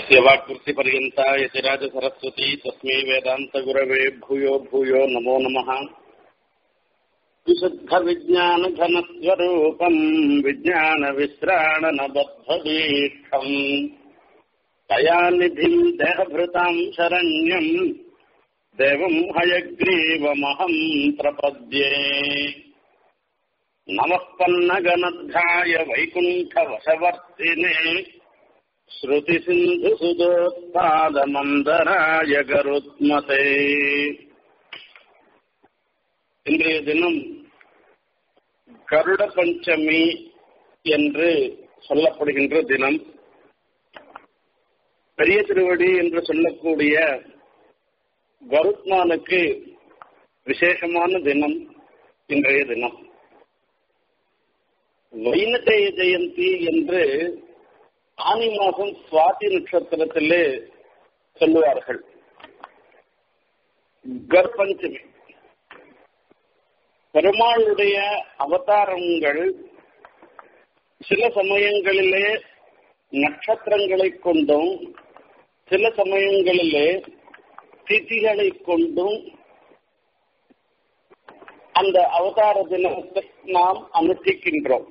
यस्य वाक्कृतिपर्यन्ता यतिराजसरस्वती तस्मै वेदान्तगुरवे भूयो भूयो नमो नमः विशुद्धविज्ञानघनस्वरूपम् विज्ञानविश्राणनबद्धदीक्षम् तया निधिम् देहभृताम् शरण्यम् देवम् हयग्रीवमहम् प्रपद्ये नमः पन्नगनद्धाय वैकुण्ठवशवर्तिने ஸ்ருதிசிந்துசுதோத்பாதமந்தராய கருத்மதே இன்றைய தினம் கருட பஞ்சமி என்று சொல்லப்படுகின்ற தினம் பெரிய திருவடி என்று சொல்லக்கூடிய கருத்மானுக்கு விசேஷமான தினம் இன்றைய தினம் வைனதேய ஜெயந்தி என்று ஆனி மாதம் சுவாதி நட்சத்திரத்திலே சொல்லுவார்கள் கர்ப்பஞ்சமி பெருமாளுடைய அவதாரங்கள் சில சமயங்களிலே நட்சத்திரங்களை கொண்டும் சில சமயங்களிலே திதிகளை கொண்டும் அந்த அவதார தினத்தை நாம் அனுஷ்டிக்கின்றோம்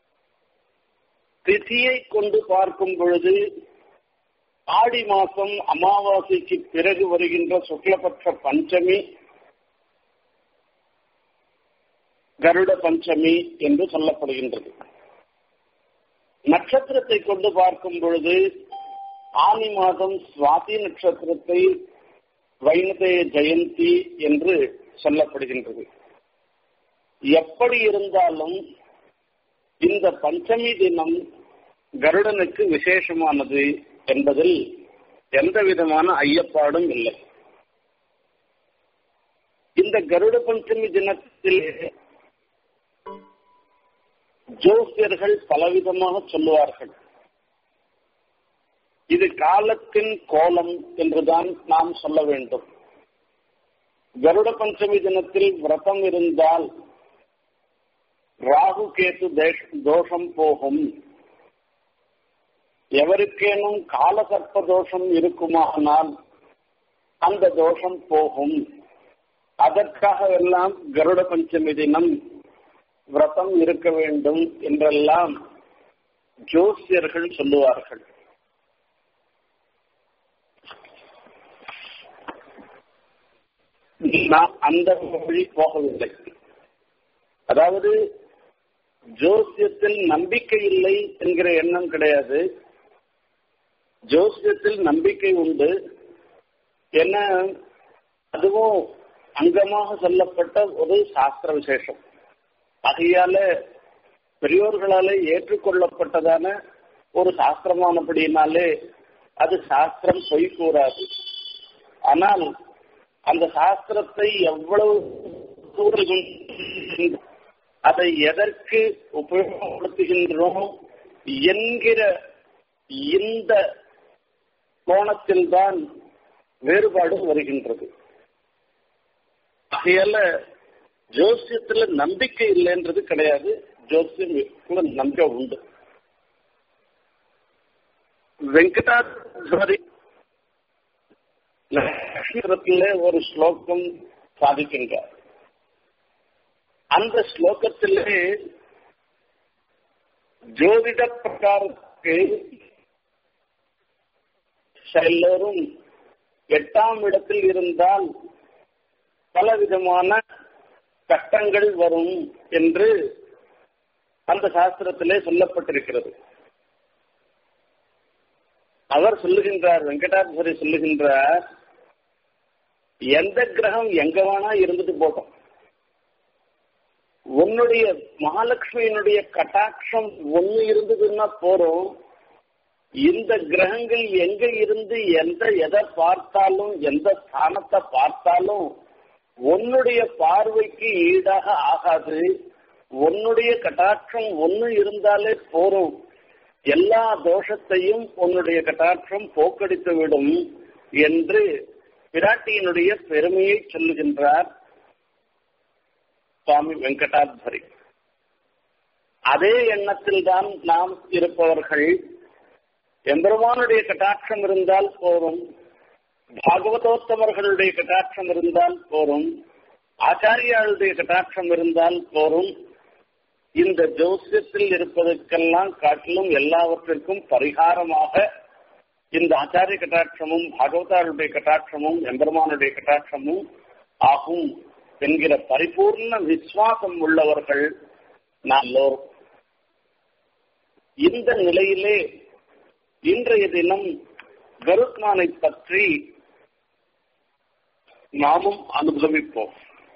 திதியை கொண்டு பார்க்கும் பொழுது ஆடி மாசம் அமாவாசைக்கு பிறகு வருகின்ற சுக்லபட்ச பஞ்சமி கருட பஞ்சமி என்று சொல்லப்படுகின்றது நட்சத்திரத்தை கொண்டு பார்க்கும் பொழுது ஆனி மாதம் சுவாதி நட்சத்திரத்தை வைணதய ஜெயந்தி என்று சொல்லப்படுகின்றது எப்படி இருந்தாலும் இந்த பஞ்சமி தினம் கருடனுக்கு விசேஷமானது என்பதில் எந்த விதமான ஐயப்பாடும் இல்லை இந்த கருட பஞ்சமி தினத்தில் ஜோசியர்கள் பலவிதமாக சொல்லுவார்கள் இது காலத்தின் கோலம் என்றுதான் நாம் சொல்ல வேண்டும் கருட பஞ்சமி தினத்தில் விரதம் இருந்தால் ராகு கேத்து தோஷம் போகும் எவருக்கேனும் காலசர்ப்ப தோஷம் இருக்குமானால் அந்த தோஷம் போகும் அதற்காக எல்லாம் கருட பஞ்சமி தினம் விரதம் இருக்க வேண்டும் என்றெல்லாம் ஜோசியர்கள் சொல்லுவார்கள் நாம் அந்த வழி போகவில்லை அதாவது ஜோசியத்தில் நம்பிக்கை இல்லை என்கிற எண்ணம் கிடையாது ஜோசியத்தில் நம்பிக்கை உண்டு என்ன அதுவும் அங்கமாக சொல்லப்பட்ட ஒரு சாஸ்திர விசேஷம் ஆகையால பெரியோர்களால ஏற்றுக்கொள்ளப்பட்டதான ஒரு சாஸ்திரமானபடினாலே அது சாஸ்திரம் பொய் கூறாது ஆனால் அந்த சாஸ்திரத்தை எவ்வளவு அதை எதற்கு உபயோகப்படுத்துகின்றோம் என்கிற இந்த கோணத்தில்தான் வேறுபாடு வருகின்றது ஆகையால ஜோசியத்துல நம்பிக்கை இல்லைன்றது கிடையாது ஜோசியம் நம்பிக்கை உண்டு வெங்கடாத்வரி லட்சுமிரத்திலே ஒரு ஸ்லோகம் சாதிக்கின்றார் அந்த ஸ்லோகத்திலே ஜோதிட பிரகாரத்துக்கு எல்லோரும் எட்டாம் இடத்தில் இருந்தால் பல விதமான கட்டங்கள் வரும் என்று அந்த சாஸ்திரத்திலே சொல்லப்பட்டிருக்கிறது அவர் சொல்லுகின்றார் வெங்கடாபுரி சொல்லுகின்றார் எந்த கிரகம் எங்க வேணா இருந்துட்டு போட்டோம் உன்னுடைய மகாலட்சுமியினுடைய கட்டாட்சம் ஒண்ணு இருந்ததுன்னா போறோம் இந்த கிரகங்கள் எங்க இருந்து எந்த எதை பார்த்தாலும் எந்த ஸ்தானத்தை பார்த்தாலும் உன்னுடைய பார்வைக்கு ஈடாக ஆகாது உன்னுடைய கட்டாட்சம் ஒண்ணு இருந்தாலே போறோம் எல்லா தோஷத்தையும் உன்னுடைய கட்டாட்சம் போக்கடித்து விடும் என்று பிராட்டியினுடைய பெருமையை சொல்லுகின்றார் சுவாமி வெங்கடாத்வரி அதே எண்ணத்தில் தான் நாம் இருப்பவர்கள் எம்பெருமானுடைய கட்டாட்சம் இருந்தால் போரும் பாகவதோத்தமர்களுடைய கட்டாட்சம் இருந்தால் போரும் ஆச்சாரியாளுடைய கட்டாட்சம் இருந்தால் போரும் இந்த ஜோசியத்தில் இருப்பதற்கெல்லாம் காட்டிலும் எல்லாவற்றிற்கும் பரிகாரமாக இந்த ஆச்சாரிய கட்டாட்சமும் பாகவதாருடைய கட்டாட்சமும் எம்பெருமானுடைய கட்டாட்சமும் ஆகும் என்கிற பரிபூர்ண விசுவாசம் உள்ளவர்கள் நல்லோர் இந்த நிலையிலே இன்றைய தினம் கருத்மானை பற்றி நாமும் அனுபவிப்போம்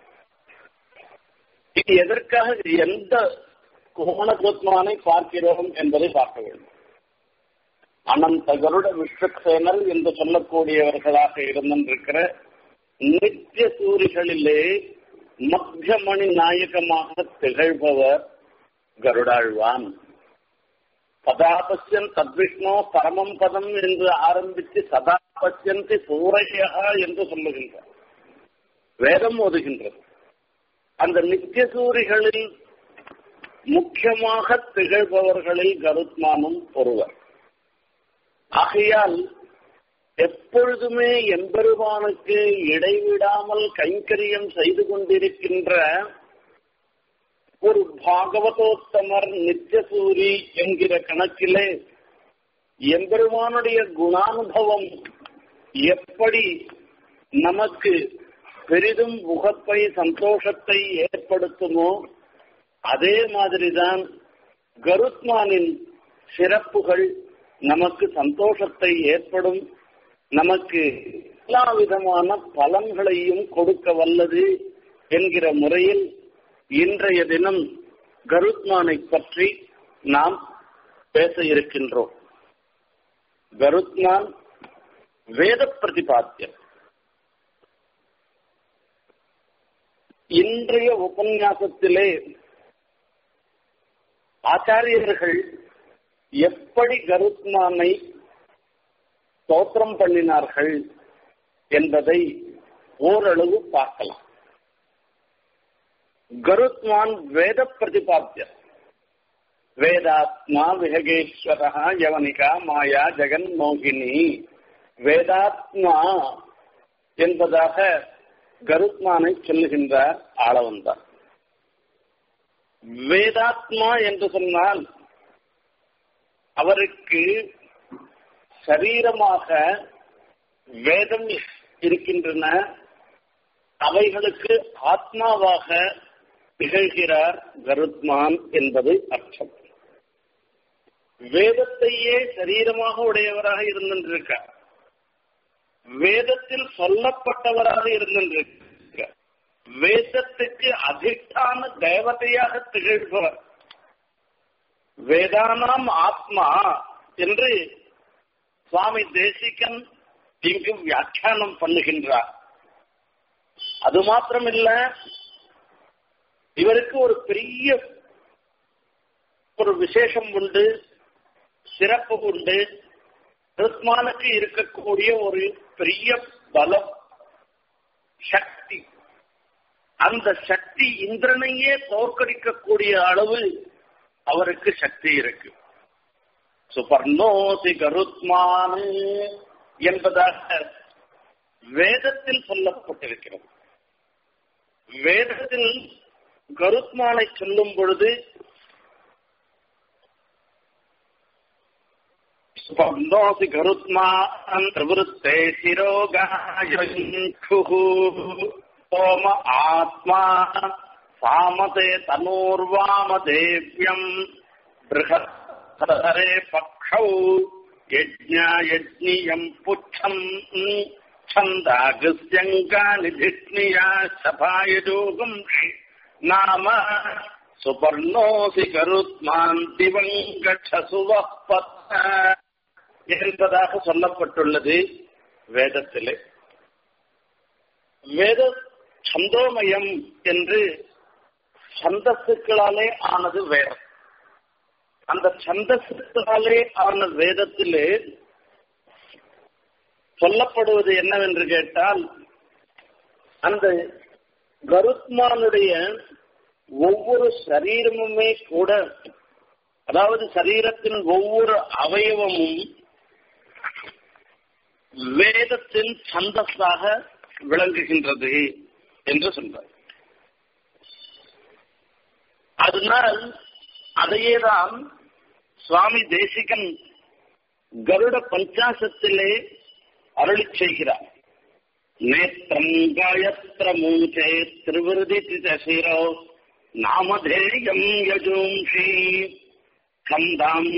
இது எதற்காக எந்த கோணகருத்மானை பார்க்கிறோம் என்பதை பார்க்க வேண்டும் அனந்த கருட விஸ்வக்சேனர் என்று சொல்லக்கூடியவர்களாக இருந்திருக்கிற நித்திய சூரிகளிலே மத்தியமணி நாயகமாக திகழ்பவர் கருடாழ்வான் சதா பசியன் தத்விஷ்ணோ பரமம் பதம் என்று ஆரம்பித்து சதா பசியந்தி சூரையா என்று சொல்லுகின்றார் வேதம் ஓதுகின்றது அந்த நித்திய சூரிகளில் முக்கியமாக திகழ்பவர்களில் கருத்மானும் ஒருவர் ஆகையால் எப்பொழுதுமே எம்பெருமானுக்கு இடைவிடாமல் கைங்கரியம் செய்து கொண்டிருக்கின்ற ஒரு பாகவதோத்தமர் நித்தியசூரி என்கிற கணக்கிலே எம்பெருமானுடைய குணானுபவம் எப்படி நமக்கு பெரிதும் முகப்பை சந்தோஷத்தை ஏற்படுத்துமோ அதே மாதிரிதான் கருத்மானின் சிறப்புகள் நமக்கு சந்தோஷத்தை ஏற்படும் நமக்கு எல்லா விதமான பலன்களையும் கொடுக்க வல்லது என்கிற முறையில் இன்றைய தினம் கருத்மானை பற்றி நாம் பேச இருக்கின்றோம் கருத்மான் வேத பிரதிபாத்தியம் இன்றைய உபன்யாசத்திலே ஆச்சாரியர்கள் எப்படி கருத்மானை ஸ்தோத்திரம் பண்ணினார்கள் என்பதை ஓரளவு பார்க்கலாம் கருத்மான் வேத பிரதிபாத்திய வேதாத்மா விஹகேஸ்வர யவனிகா மாயா ஜெகன் மோகினி வேதாத்மா என்பதாக கருத்மானை சொல்லுகின்றார் ஆளவந்தார் வேதாத்மா என்று சொன்னால் அவருக்கு சரீரமாக வேதம் இருக்கின்றன அவைகளுக்கு ஆத்மாவாக திகழ்கிறார் கருத்மான் என்பது அர்த்தம் வேதத்தையே சரீரமாக உடையவராக இருந்திருக்கார் வேதத்தில் சொல்லப்பட்டவராக இருந்திருக்கிறார் வேதத்துக்கு அதிஷ்டான தேவதையாக திகழ்பவர் வேதானாம் ஆத்மா என்று சுவாமி தேசிகன் இங்கு வியாக்கியானம் பண்ணுகின்றார் அது மாத்திரமில்ல இவருக்கு ஒரு பெரிய ஒரு விசேஷம் உண்டு சிறப்பு உண்டு கிருத்மானுக்கு இருக்கக்கூடிய ஒரு பெரிய பலம் சக்தி அந்த சக்தி இந்திரனையே தோற்கடிக்கக்கூடிய அளவு அவருக்கு சக்தி இருக்கு சுபர்ணோசி கருத்மானு என்பதாக வேதத்தில் சொல்லப்பட்டிருக்கிறது வேதத்தில் கருத்மானை சொல்லும் பொழுது சுபர்ணோசி கருத்மான் பிரவருத்தே சிரோகாயுः ஓம ஆத்மா சாமதே தனூர்வாமதேவ்யம் बृहत्तरे पक्षौ यज्ञायज्ञियम् पुच्छम् छन्दागस्यङ्गानि धिष्णिया सभायजोगम् नाम சுபர்ணோசி கருத்மான் திவங்கசுவः என்பதாக சொல்லப்பட்டுள்ளது வேதத்திலே வேத சந்தோமயம் என்று சந்தஸ்துக்களாலே ஆனது வேதம் அந்த சந்தஸ்துக்களாலே ஆன வேதத்திலே சொல்லப்படுவது என்னவென்று கேட்டால் அந்த கருத்மானுடைய ஒவ்வொரு சரீரமுமே கூட அதாவது சரீரத்தின் ஒவ்வொரு அவயவமும் வேதத்தின் சந்தஸாக விளங்குகின்றது என்று சொல்றார் அதனால் அதையேதான் சுவாமி தேசிகன் கருட பஞ்சாசத்திலே அருளி செய்கிறார் நேத்திரம் காயத்ர மூச்சே திருவிருதி சிரோ நாமதேயம் யஜூம்ஷி கந்தாம்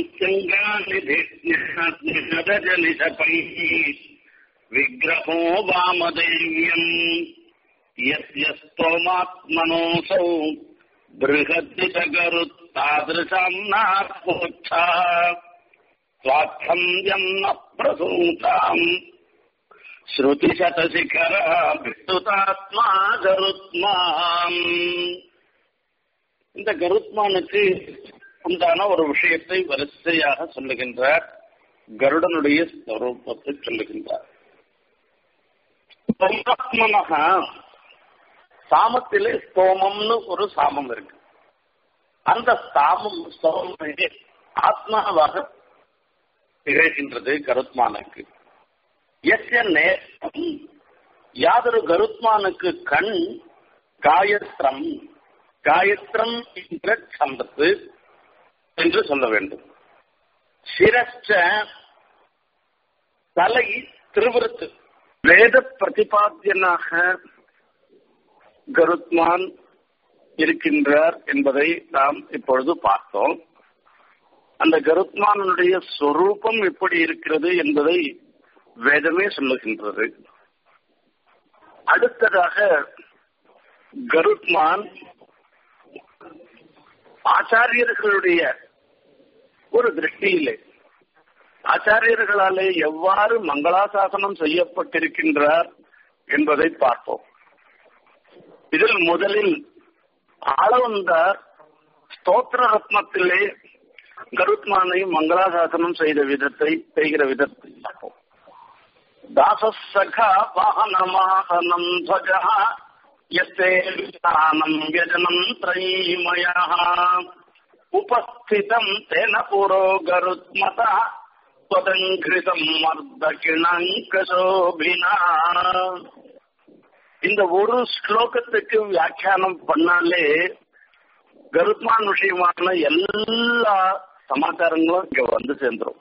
சிங்காநிதிஷபை விக்கிரகோ வாமதேவியம் யஸ்தோமாத்மனோசௌ बृहद्दितगरुत्तादृशम् नार्पोच्छा स्वार्थम् यन्न प्रसूताम् ஸ்ருதிசதசிகர விஷ்ணுதாத்மா கருத்மான் இந்த கருத்மானுக்கு உண்டான ஒரு விஷயத்தை வரிசையாக சொல்லுகின்றார் கருடனுடைய ஸ்வரூபத்தை சொல்லுகின்றார் பரமாத்மனகா சாமத்திலே ஸ்தோமம்னு ஒரு சாமம் இருக்கு அந்த சாமம் ஸ்தோமே ஆத்மாவாக திகழ்கின்றது கருத்மானுக்கு எஸ்ய நேரம் யாதொரு கருத்மானுக்கு கண் காயத்ரம் காயத்ரம் என்ற சம்பத்து என்று சொல்ல வேண்டும் சிரச்ச தலை திருவிருத்து வேத பிரதிபாத்தியனாக கருத்மான் இருக்கின்றார் என்பதை நாம் இப்பொழுது பார்த்தோம் அந்த கருத்மானுடைய சொரூபம் எப்படி இருக்கிறது என்பதை வேதமே சொல்லுகின்றது அடுத்ததாக கருத்மான் ஆச்சாரியர்களுடைய ஒரு திருஷ்டியிலே ஆச்சாரியர்களாலே எவ்வாறு மங்களாசாசனம் செய்யப்பட்டிருக்கின்றார் என்பதை பார்ப்போம் இதில் முதலில் ஆளவந்தார் ஸ்தோத்திர ரத்னத்திலே கருத்மானை மங்களாசாசனம் செய்த விதத்தை செய்கிற விதத்தை பார்ப்போம் தாசசகா வாகனமாசனம் துவஜா यस्ते विधानम् व्यजनम् त्रयीमयः उपस्थितम् तेन पुरो गरुत्मतः त्वदङ्घ्रितम् மர்தகிணங்கசோபினா இந்த ஒரு ஸ்லோகத்துக்கு வியாக்கியானம் பண்ணாலே கருத்மான் விஷயமான எல்லா சமாச்சாரங்களும் இங்க வந்து சேர்ந்துரும்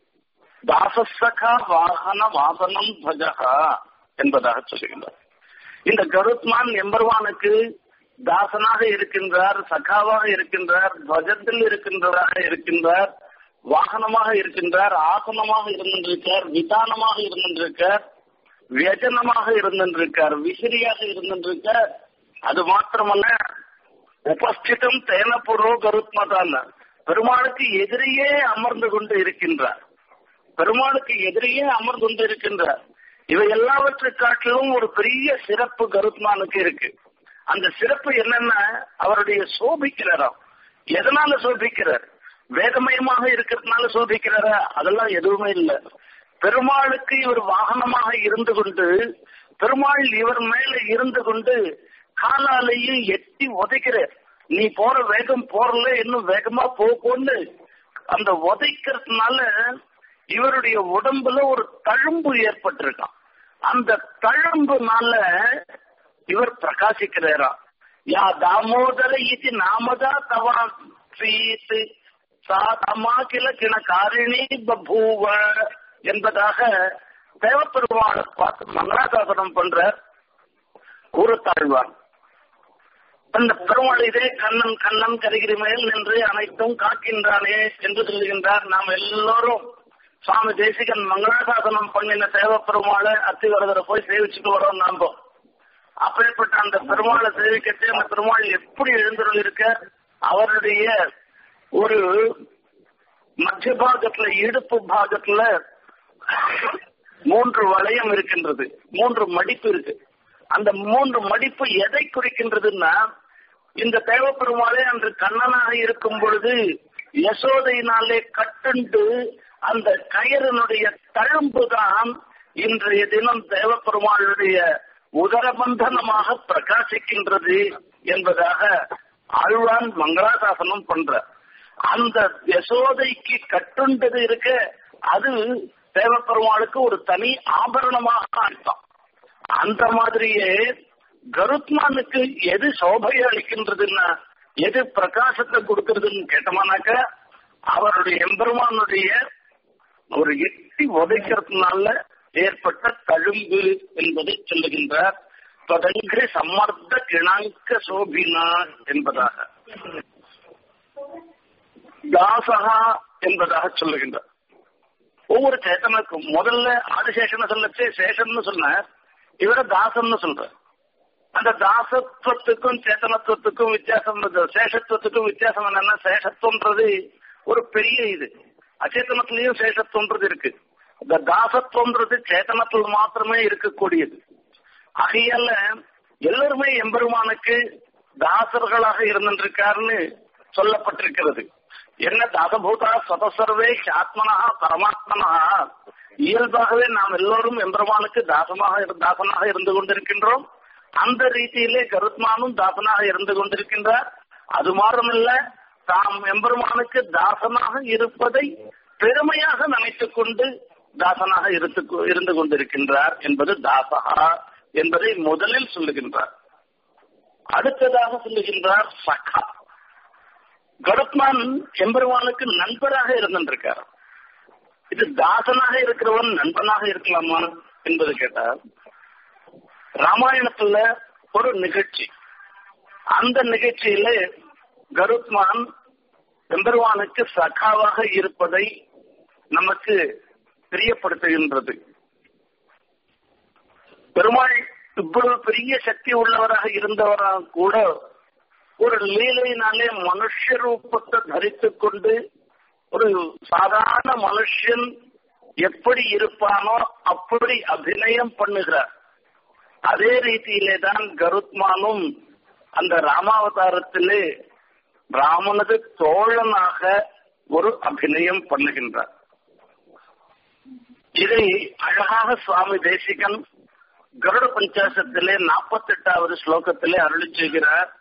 தாசசகா வாகன வாசனம் துவஜகா என்பதாக சொல்லுகின்றார் இந்த கருத்மான் எம்பெருமானுக்கு தாசனாக இருக்கின்றார் சகாவாக இருக்கின்றார் துவஜத்தில் இருக்கின்றதாக இருக்கின்றார் வாகனமாக இருக்கின்றார் ஆசனமாக இருந்திருக்கார் விதானமாக இருந்திருக்கார் வியஜனமாக இருந்திருக்கார் விசிறியாக இருந்திருக்கார் அது மாத்திரமல்ல உபஸ்திதம் தேனப்புரோ கருத்மதான் பெருமாளுக்கு எதிரியே அமர்ந்து கொண்டு இருக்கின்றார் பெருமாளுக்கு எதிரியே அமர்ந்து கொண்டு இருக்கின்றார் இவை எல்லாவற்றை காட்டிலும் ஒரு பெரிய சிறப்பு கருத்மானுக்கு இருக்கு அந்த சிறப்பு என்னன்னா அவருடைய சோபிக்கிறாராம் எதனால சோபிக்கிறார் வேதமயமாக இருக்கிறதுனால சோபிக்கிறாரா அதெல்லாம் எதுவுமே இல்லை பெருமாளுக்கு இவர் வாகனமாக இருந்து கொண்டு பெருமாள் இவர் மேல இருந்து கொண்டு காலாலையும் எட்டி உதைக்கிறார் நீ போற வேகம் போறல இன்னும் வேகமா போன்னு அந்த உதைக்கிறதுனால இவருடைய உடம்புல ஒரு தழும்பு ஏற்பட்டிருக்கான் அந்த தழும்புனால இவர் பிரகாசிக்கிறாரா யா தாமோதர இது நாமதா தவா ஸ்ரீத் சா தமா கில கிண காரிணி பபூவ என்பதாக தேவப்பெருமாளை பார்த்து மங்களாசாசனம் பண்ற கூறத்தாழ்வான் அந்த பெருமாள் இதே கண்ணன் கண்ணன் கருகிரி மேல் நின்று அனைத்தும் காக்கின்றானே என்று சொல்லுகின்றார் நாம் எல்லோரும் சுவாமி தேசிகன் மங்களாசாசனம் பண்ணின தேவ பெருமாளை அத்திவரதரை போய் சேவிச்சுட்டு வரோம் நாம அப்படிப்பட்ட அந்த பெருமாளை சேவிக்கட்டு அந்த பெருமாள் எப்படி எழுந்துள்ள இருக்க அவருடைய ஒரு மத்திய பாகத்துல இடுப்பு பாகத்துல மூன்று வளையம் இருக்கின்றது மூன்று மடிப்பு இருக்கு அந்த மூன்று மடிப்பு எதை குறிக்கின்றதுன்னா இந்த தேவப்பெருமாளே அன்று கண்ணனாக இருக்கும் பொழுது யசோதையினாலே கட்டுண்டு அந்த கயறினுடைய தழும்பு தான் இன்றைய தினம் தேவப்பெருமாளுடைய உதரபந்தனமாக பிரகாசிக்கின்றது என்பதாக ஆழ்வான் மங்களாசாசனம் பண்ற அந்த யசோதைக்கு கட்டுண்டது இருக்க அது தேவப்பெருமாளுக்கு ஒரு தனி ஆபரணமாக அளித்தான் அந்த மாதிரியே கருத்மானுக்கு எது சோபையை அளிக்கின்றதுன்னா எது பிரகாசத்தை கொடுக்கறதுன்னு கேட்டோம்னாக்க அவருடைய எம்பெருமானுடைய ஒரு எட்டி உதைக்கிறதுனால ஏற்பட்ட தழும்பு என்பதை சொல்லுகின்றார் தொடங்கி சம்மர்த்த கிணாங்க சோபினா என்பதாக தாசகா என்பதாக சொல்லுகின்றார் ஒவ்வொரு சேத்தனுக்கும் முதல்ல ஆதிசேஷன் சொல்லச்சு சேஷன்னு சொன்ன இவர தாசன்னு சொல்ற அந்த தாசத்துவத்துக்கும் சேத்தனத்துவத்துக்கும் வித்தியாசம் சேஷத்துவத்துக்கும் வித்தியாசம் என்னன்னா சேஷத்துவன்றது ஒரு பெரிய இது அச்சேத்தனத்திலையும் சேஷத்துவன்றது இருக்கு இந்த தாசத்துவன்றது சேத்தனத்தில் மாத்திரமே இருக்கக்கூடியது ஆகையால எல்லாருமே எம்பெருமானுக்கு தாசர்களாக இருந்திருக்காருன்னு சொல்லப்பட்டிருக்கிறது என்ன தாசபூதா சதசர்வே ஆத்மனா பரமாத்மனா இயல்பாகவே நாம் எல்லோரும் எம்பெருமானுக்கு தாசமாக தாசனாக இருந்து கொண்டிருக்கின்றோம் அந்த ரீதியிலே கருத்மானும் தாசனாக இருந்து கொண்டிருக்கின்றார் அது மாத்திரமல்ல தாம் எம்பெருமானுக்கு தாசனாக இருப்பதை பெருமையாக நினைத்துக் கொண்டு தாசனாக இருந்து கொண்டிருக்கின்றார் என்பது தாசகா என்பதை முதலில் சொல்லுகின்றார் அடுத்ததாக சொல்லுகின்றார் சகா கருத்மான் எம்பெருமானுக்கு நண்பராக இருந்திருக்கார் இது தாசனாக இருக்கிறவன் நண்பனாக இருக்கலாமா என்பது கேட்டார் ராமாயணத்துல ஒரு நிகழ்ச்சி அந்த நிகழ்ச்சியில கருத்மான் எம்பெருமானுக்கு சகாவாக இருப்பதை நமக்கு தெரியப்படுத்துகின்றது பெருமாள் இவ்வளவு பெரிய சக்தி உள்ளவராக இருந்தவராக கூட ஒரு லீலையினாலே மனுஷ ரூபத்தை தரித்துக் கொண்டு ஒரு சாதாரண மனுஷன் எப்படி இருப்பானோ அப்படி அபிநயம் பண்ணுகிறார் அதே ரீதியிலே தான் கருத்மானும் அந்த ராமாவதாரத்திலே ராமனது தோழனாக ஒரு அபிநயம் பண்ணுகின்றார் இதை அழகாக சுவாமி தேசிகன் கருட பஞ்சாசத்திலே நாற்பத்தி எட்டாவது ஸ்லோகத்திலே அருளி செய்கிறார்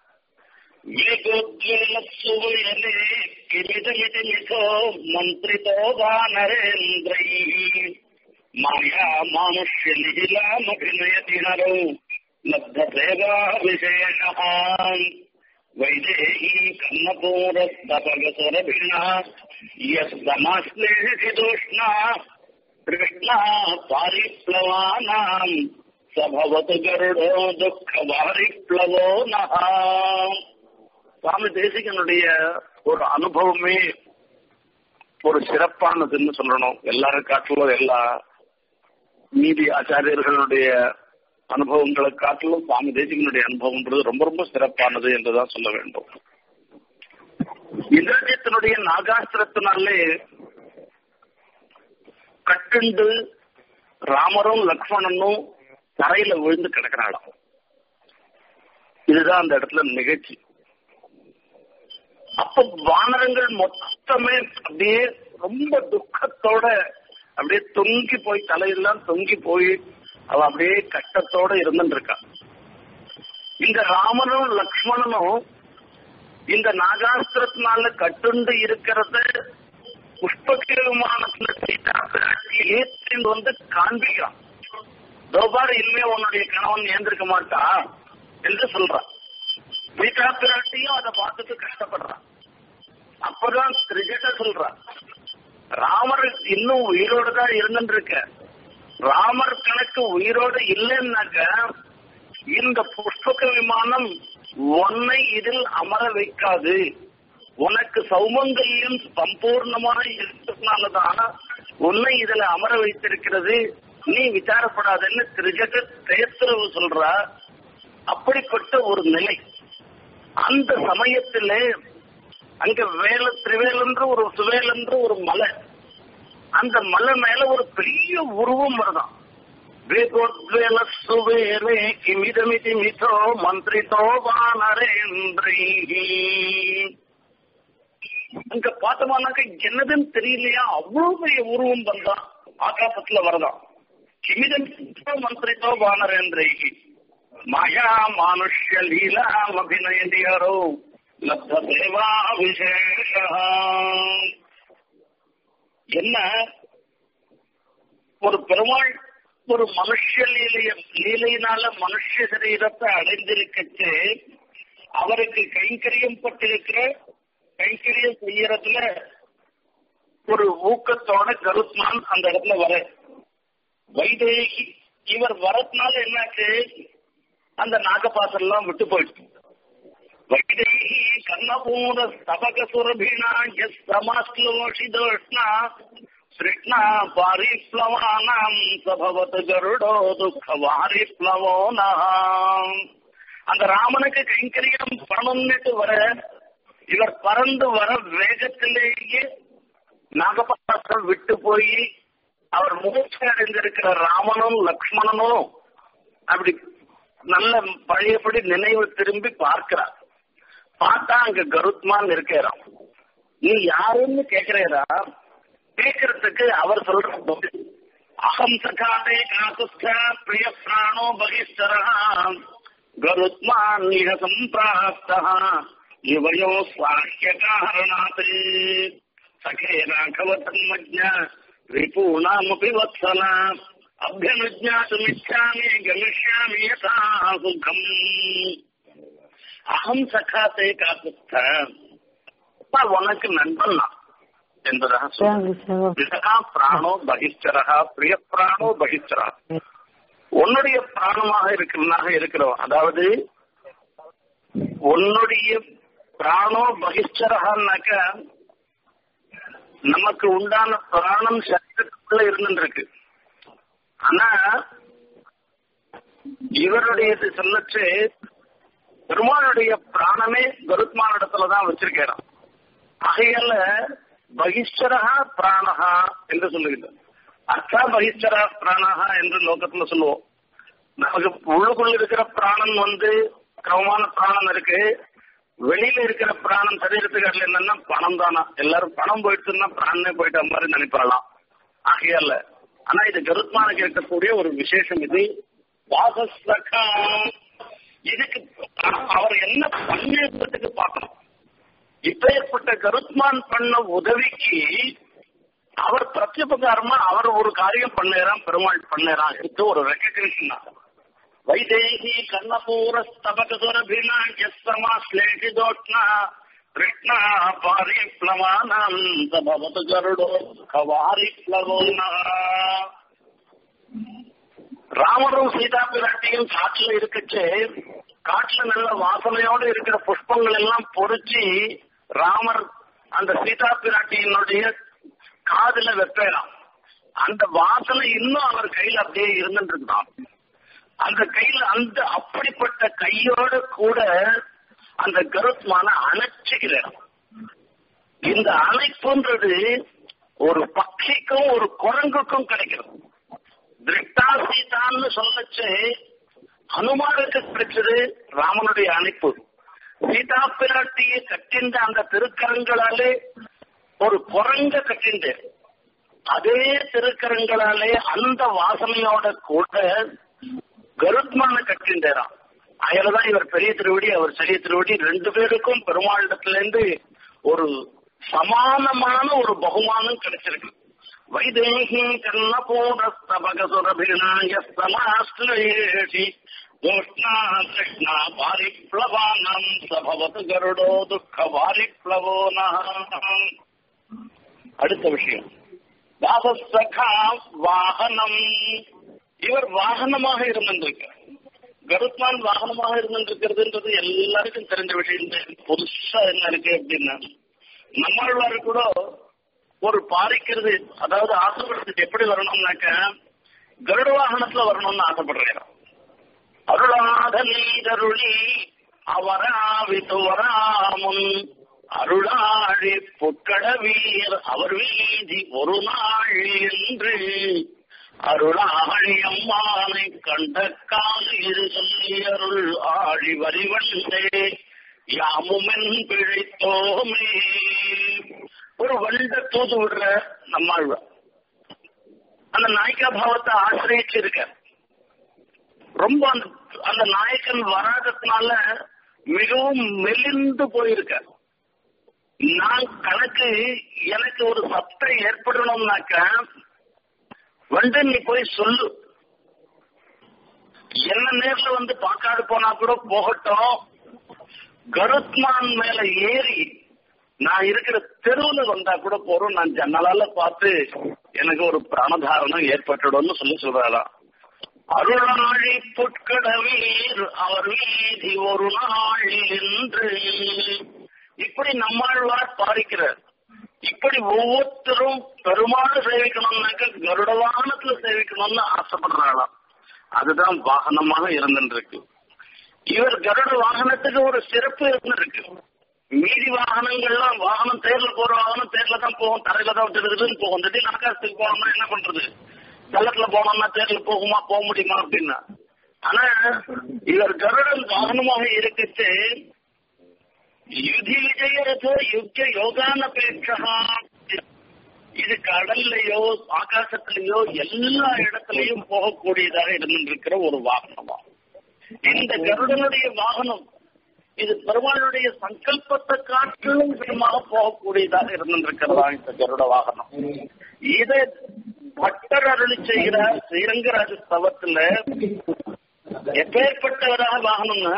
சுவையலே கிரிதமிதி மிகோ மந்திரிதோ வானரேந்திரை மாயா மானுஷ்ய நிகிலாமபிநயதி ஹரோ லப்தசேவா விசேஷான் வைதேகி கண்ணபூரஸ்தபகசுரபிணா யஸ்தமாஸ்லேஷிதோஷ்ணா कृष्णा पारिप्लवानाम् சபவத்து கருடோ துக்க வாரிப்ளவோ நகா சுவாமி தேசிகனுடைய ஒரு அனுபவமே ஒரு சிறப்பானதுன்னு சொல்லணும் எல்லாரும் காட்டிலும் எல்லா நீதி ஆச்சாரியர்களுடைய அனுபவங்களை காட்டிலும் சுவாமி தேசிகனுடைய அனுபவம்ன்றது ரொம்ப ரொம்ப சிறப்பானது என்றுதான் சொல்ல வேண்டும் இந்திரஜித்தினுடைய நாகாஸ்திரத்தினாலே கட்டுண்டு ராமரும் லக்ஷ்மணனும் தரையில விழுந்து கிடக்கிறாளாம் இதுதான் அந்த இடத்துல நிகழ்ச்சி அப்ப வானரங்கள் மொத்தமே அப்படியே ரொம்ப துக்கத்தோட அப்படியே தொங்கி போய் தலையெல்லாம் தொங்கி போய் அவ அப்படியே கட்டத்தோட இருந்துட்டு இருக்கா இந்த ராமனும் லக்ஷ்மணனும் இந்த நாகாஸ்திரத்தினால கட்டுண்டு இருக்கிறத புஷ்பக விமானத்துல சீதா பிராட்டி ஏற்றின்னு வந்து காண்பிக்கிறான் தோபார் இனிமே உன்னுடைய கணவன் ஏந்திருக்க மாட்டா என்று சொல்றான் சீதா பிராட்டியும் அதை பார்த்துட்டு கஷ்டப்படுறான் அப்பதான் திரிஜட சொல்றான் ராமர் இன்னும் உயிரோடு தான் இருந்துட்டு இருக்க ராமர் கணக்கு உயிரோடு இல்லைன்னாக்க இந்த புஷ்பக விமானம் உன்னை இதில் அமர வைக்காது உனக்கு சௌமங்கல்யம் சம்பூர்ணமாக இருக்கிறதுனாலதான் உன்னை இதுல அமர வைத்திருக்கிறது நீ விசாரப்படாதன்னு திருஜக பேசுறவு சொல்றா அப்படிப்பட்ட ஒரு நிலை அந்த சமயத்திலே அங்க வேல திரிவேலன்ற ஒரு சுவேலன்ற ஒரு மலை அந்த மலை மேல ஒரு பெரிய உருவம் வருதான் வேகோத்வேல சுவேலே கிமிதமிதி மிதோ மந்திரிதோ வானரேந்திரி அங்க பார்த்தோம்னாக்க என்னதுன்னு தெரியலையா அவ்வளவு பெரிய உருவம் வந்தான் ஆகாசத்துல வரதான் கிமிதம் மந்திரித்தோ வானரேந்திரை மாயா மானுஷ்ய லீலாம் அபிநயந்தியாரோ லப்த தேவா விசேஷ என்ன ஒரு பெருமாள் ஒரு மனுஷ லீலைய லீலையினால மனுஷ சரீரத்தை அடைந்திருக்கச்சு அவருக்கு கைங்கரியம் பட்டிருக்கிற கைங்கரியம் செய்யறதுல ஒரு ஊக்கத்தோட கருத்மான் அந்த இடத்துல வர வைதேகி இவர் வரதுனால என்னாச்சு அந்த நாகபாசம் எல்லாம் விட்டு போயிடுச்சு வைதேகி கர்ணபூர ஸ்தபக சுரபீணா எஸ் சமாஸ்லோஷிதோஷ்ணா கிருஷ்ணா பாரிப்ளவானாம் சபவத் கருடோ துக்க வாரிப்ளவோ அந்த ராமனுக்கு கைங்கரியம் பண்ணணும்னுட்டு வர இவர் பறந்து வர வேகத்திலேயே நாகபாசம் விட்டு போய் அவர் மூச்சு அடைந்திருக்கிற ராமனும் லக்ஷ்மணனும் அப்படி நல்ல பழையபடி நினைவு திரும்பி பார்க்கிறார் பார்த்தா அங்க கருத்மான் இருக்கிறான் நீ யாருன்னு கேக்குறா கேட்கறதுக்கு அவர் சொல்ற பதில் அகம் சகாதே காசுஸ்த பிரிய பிராணோ பகிஷ்டரா கருத்மான் இக சம்பிராப்தா இவயோ ஸ்வாஹ்ய காரணாத் சகே ராഘவ தன்மஜ்ஞ ரிபூணாமபி வத்சல அபியனுஜாத்துமிச்சாமி கமிஷ்யாமி யதா சுகம் அகம் சகாத்தே காசுஸ்த உனக்கு நண்பன் நான் என்பதாக சொல்றா பிராணோ பகிஷ்டரா பிரிய பிராணோ பகிஷ்டரா உன்னுடைய பிராணமாக இருக்கிறனாக இருக்கிறோம் அதாவது உன்னுடைய பிராணோ பகிஷ்டரகான்னாக்க நமக்கு உண்டான பிராணம் சரீரத்துக்குள்ள இருந்துருக்கு ஆனா இவருடையது சொல்லச்சு பெருமானுடைய பிராணமே கருத்மான இடத்துலதான் வச்சிருக்கிறான் ஆகையால பகிஷ்டரா பிராணஹா என்று சொல்லுகிறது அர்த்தா பகிஷ்டரா பிராணஹா என்று லோகத்துல சொல்லுவோம் நமக்கு உள்ளுக்குள்ள இருக்கிற பிராணன் வந்து கிரமமான பிராணம் இருக்கு வெளியில இருக்கிற பிராணம் சரீரத்துக்கு அதுல என்னன்னா பணம் தானா எல்லாரும் பணம் போயிடுச்சுன்னா பிராணனே போயிட்ட மாதிரி நினைப்பாலாம் ஆகையால ஆனா இது கருத்மானுக்கு இருக்கக்கூடிய ஒரு விசேஷம் இது வாசஸ்தகா இதுக்கு அவர் என்ன பண்ணிருக்கிறதுக்கு பார்க்கணும் இப்பேற்பட்ட கருத்மான் பண்ண உதவிக்கு அவர் பிரத்யுபகாரமா அவர் ஒரு காரியம் பண்ணேறான் பெருமாள் பண்ணேறான் இது ஒரு ரெக்கக்னிஷன் தான் வைதேகி கர்ணபூர ஸ்தபகசுர பீனாயஸ்தமா ஸ்லேஷிதோட்னா கிருஷ்ணா பாரிப்ளவானந்த பவது கருடோ கவாரிப்ளவோனா ராமரும் சீதா பிராட்டியும் காட்டுல இருக்கச்சு காட்டுல நல்ல வாசனையோடு இருக்கிற புஷ்பங்கள் எல்லாம் பொறிச்சு ராமர் அந்த சீதா பிராட்டியினுடைய காதுல வைப்பேறாம் அந்த வாசனை இன்னும் அவர் கையில அப்படியே இருந்துட்டு இருந்தான் அந்த கையில அந்த அப்படிப்பட்ட கையோட கூட அந்த கருத்மான அணைச்சுகிறார் இந்த அணைப்புன்றது ஒரு பட்சிக்கும் ஒரு குரங்குக்கும் கிடைக்கிறது திருஷ்டா சீதான்னு சொல்லச்சு ஹனுமாருக்கு கிடைச்சது ராமனுடைய அணைப்பு சீதா பிராட்டியை கட்டின்ற அந்த திருக்கரங்களாலே ஒரு குரங்க கட்டிண்டு அதே திருக்கரங்களாலே அந்த வாசனையோட கூட கருத்மான கட்டின்றாராம் அயலதான் இவர் பெரிய திருவடி அவர் சிறிய திருவடி ரெண்டு பேருக்கும் பெருமாளிடத்துல இருந்து ஒரு சமானமான ஒரு பகுமானம் கிடைச்சிருக்கு வைதேகி கர்ணபூரஸ்தபகசுரபிநாயஸ்தமாஸ்லேஷி கோஷ்ணா கிருஷ்ணா பாரிப்ளவானம் சபவத் கருடோ துக்க பாரிப்ளவோ அடுத்த விஷயம் தாசசகா வாகனம் இவர் வாகனமாக இருந்திருக்கார் கருத்மான் வாகனமாக இருந்திருக்கிறதுன்றது எல்லாருக்கும் தெரிஞ்ச விஷயம் புதுசா என்ன இருக்கு அப்படின்னா நம்மாழ்வாரு கூட ஒரு பாரிக்கிறது அதாவது ஆசைப்படுறது எப்படி வரணும்னாக்க கருட வாகனத்துல வரணும்னு ஆசைப்படுறேன் அருளாத நீதருளி அவராவித்து வராமுன் அருளாழி பொக்கட வீர் அவர் வீதி ஒரு நாள் என்று அருளாழி அம்மானை கண்ட காலில் சொல்லி அருள் ஆழி வரிவண்டே யாமுமென் பிழைத்தோமே ஒரு வண்ட தூது விடுற நம்மாழ்வார் அந்த நாய்க்கா பாவத்தை ஆசிரியச்சு இருக்க ரொம்ப அந்த அந்த நாயக்கன் வராததுனால மிகவும் மெலிந்து போயிருக்க நான் கணக்கு எனக்கு ஒரு சத்தம் ஏற்படணும்னாக்க வந்து நீ போய் சொல்லு என்ன நேர்ல வந்து பாக்காடு போனா கூட போகட்டும் கருத்மான் மேல ஏறி நான் இருக்கிற தெருவுல வந்தா கூட போறோம் நான் ஜன்னலால பார்த்து எனக்கு ஒரு பிராணதாரணம் ஏற்பட்டுடும்னு சொல்லி சொல்றாராம் அருளாழி புட்கடவீர் அவர் வீதி ஒரு நாளில் என்று இப்படி நம்மாழ்வார் பாதிக்கிறார் இப்படி ஒவ்வொருத்தரும் பெருமாள் சேவிக்கணும்னாக்க கருட வாகனத்துல சேவிக்கணும்னு ஆசைப்படுறாளாம் அதுதான் வாகனமாக இருந்துருக்கு இவர் கருட வாகனத்துக்கு ஒரு சிறப்பு இருந்திருக்கு மீதி வாகனங்கள்லாம் வாகனம் தேர்ல போற வாகனம் தேர்ல தான் போகும் தரையில தான் விட்டுருக்குதுன்னு போகும் திடீர்னு ஆகாசத்துக்கு போகணும்னா என்ன பண்றது வெள்ளத்துல போனோம்னா தேர்ல போகுமா போக முடியுமா அப்படின்னா ஆனா இவர் கருடன் வாகனமாக இருக்குச்சு யுதி விஜயரதோ யுத்த யோகானபேட்சா இது கடல்லையோ ஆகாசத்திலேயோ எல்லா இடத்துலயும் போகக்கூடியதாக இருந்திருக்கிற ஒரு வாகனமா இந்த கருடனுடைய வாகனம் இது பெருமாளுடைய சங்கல்பத்தை காட்டிலும் வேகமாக போகக்கூடியதாக இருந்திருக்கிறதா இந்த கருட வாகனம் இதை பட்டர் அருளி செய்கிறார் ஸ்ரீரங்கராஜ ஸ்தவத்துல எப்பேற்பட்டவராக வாகனம்னா